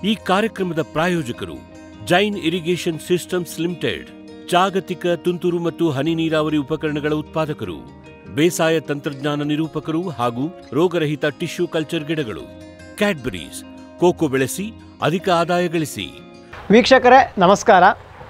ಈ ಕಾರ್ಯಕ್ರಮದ ಪ್ರಾಯೋಜಕರು ಜೈನ್ ಇರಿಗೇಷನ್ ಸಿಸ್ಟಮ್ಸ್ ಲಿಮಿಟೆಡ್ ಜಾಗತಿಕ ತುಂತುರು ಮತ್ತು ಹನಿ ನೀರಾವರಿ ಉಪಕರಣಗಳ ಉತ್ಪಾದಕರು ಬೇಸಾಯ ತಂತ್ರಜ್ಞಾನ ನಿರೂಪಕರು ಹಾಗೂ ರೋಗರಹಿತ ಟಿಶ್ಯೂ ಕಲ್ಚರ್ ಗಿಡಗಳು ಕ್ಯಾಡ್ಬರೀಸ್ ಕೋಕೋ ಬೆಳೆಸಿ ಅಧಿಕ ಆದಾಯ ಗಳಿಸಿ ವೀಕ್ಷಕರೇ ನಮಸ್ಕಾರ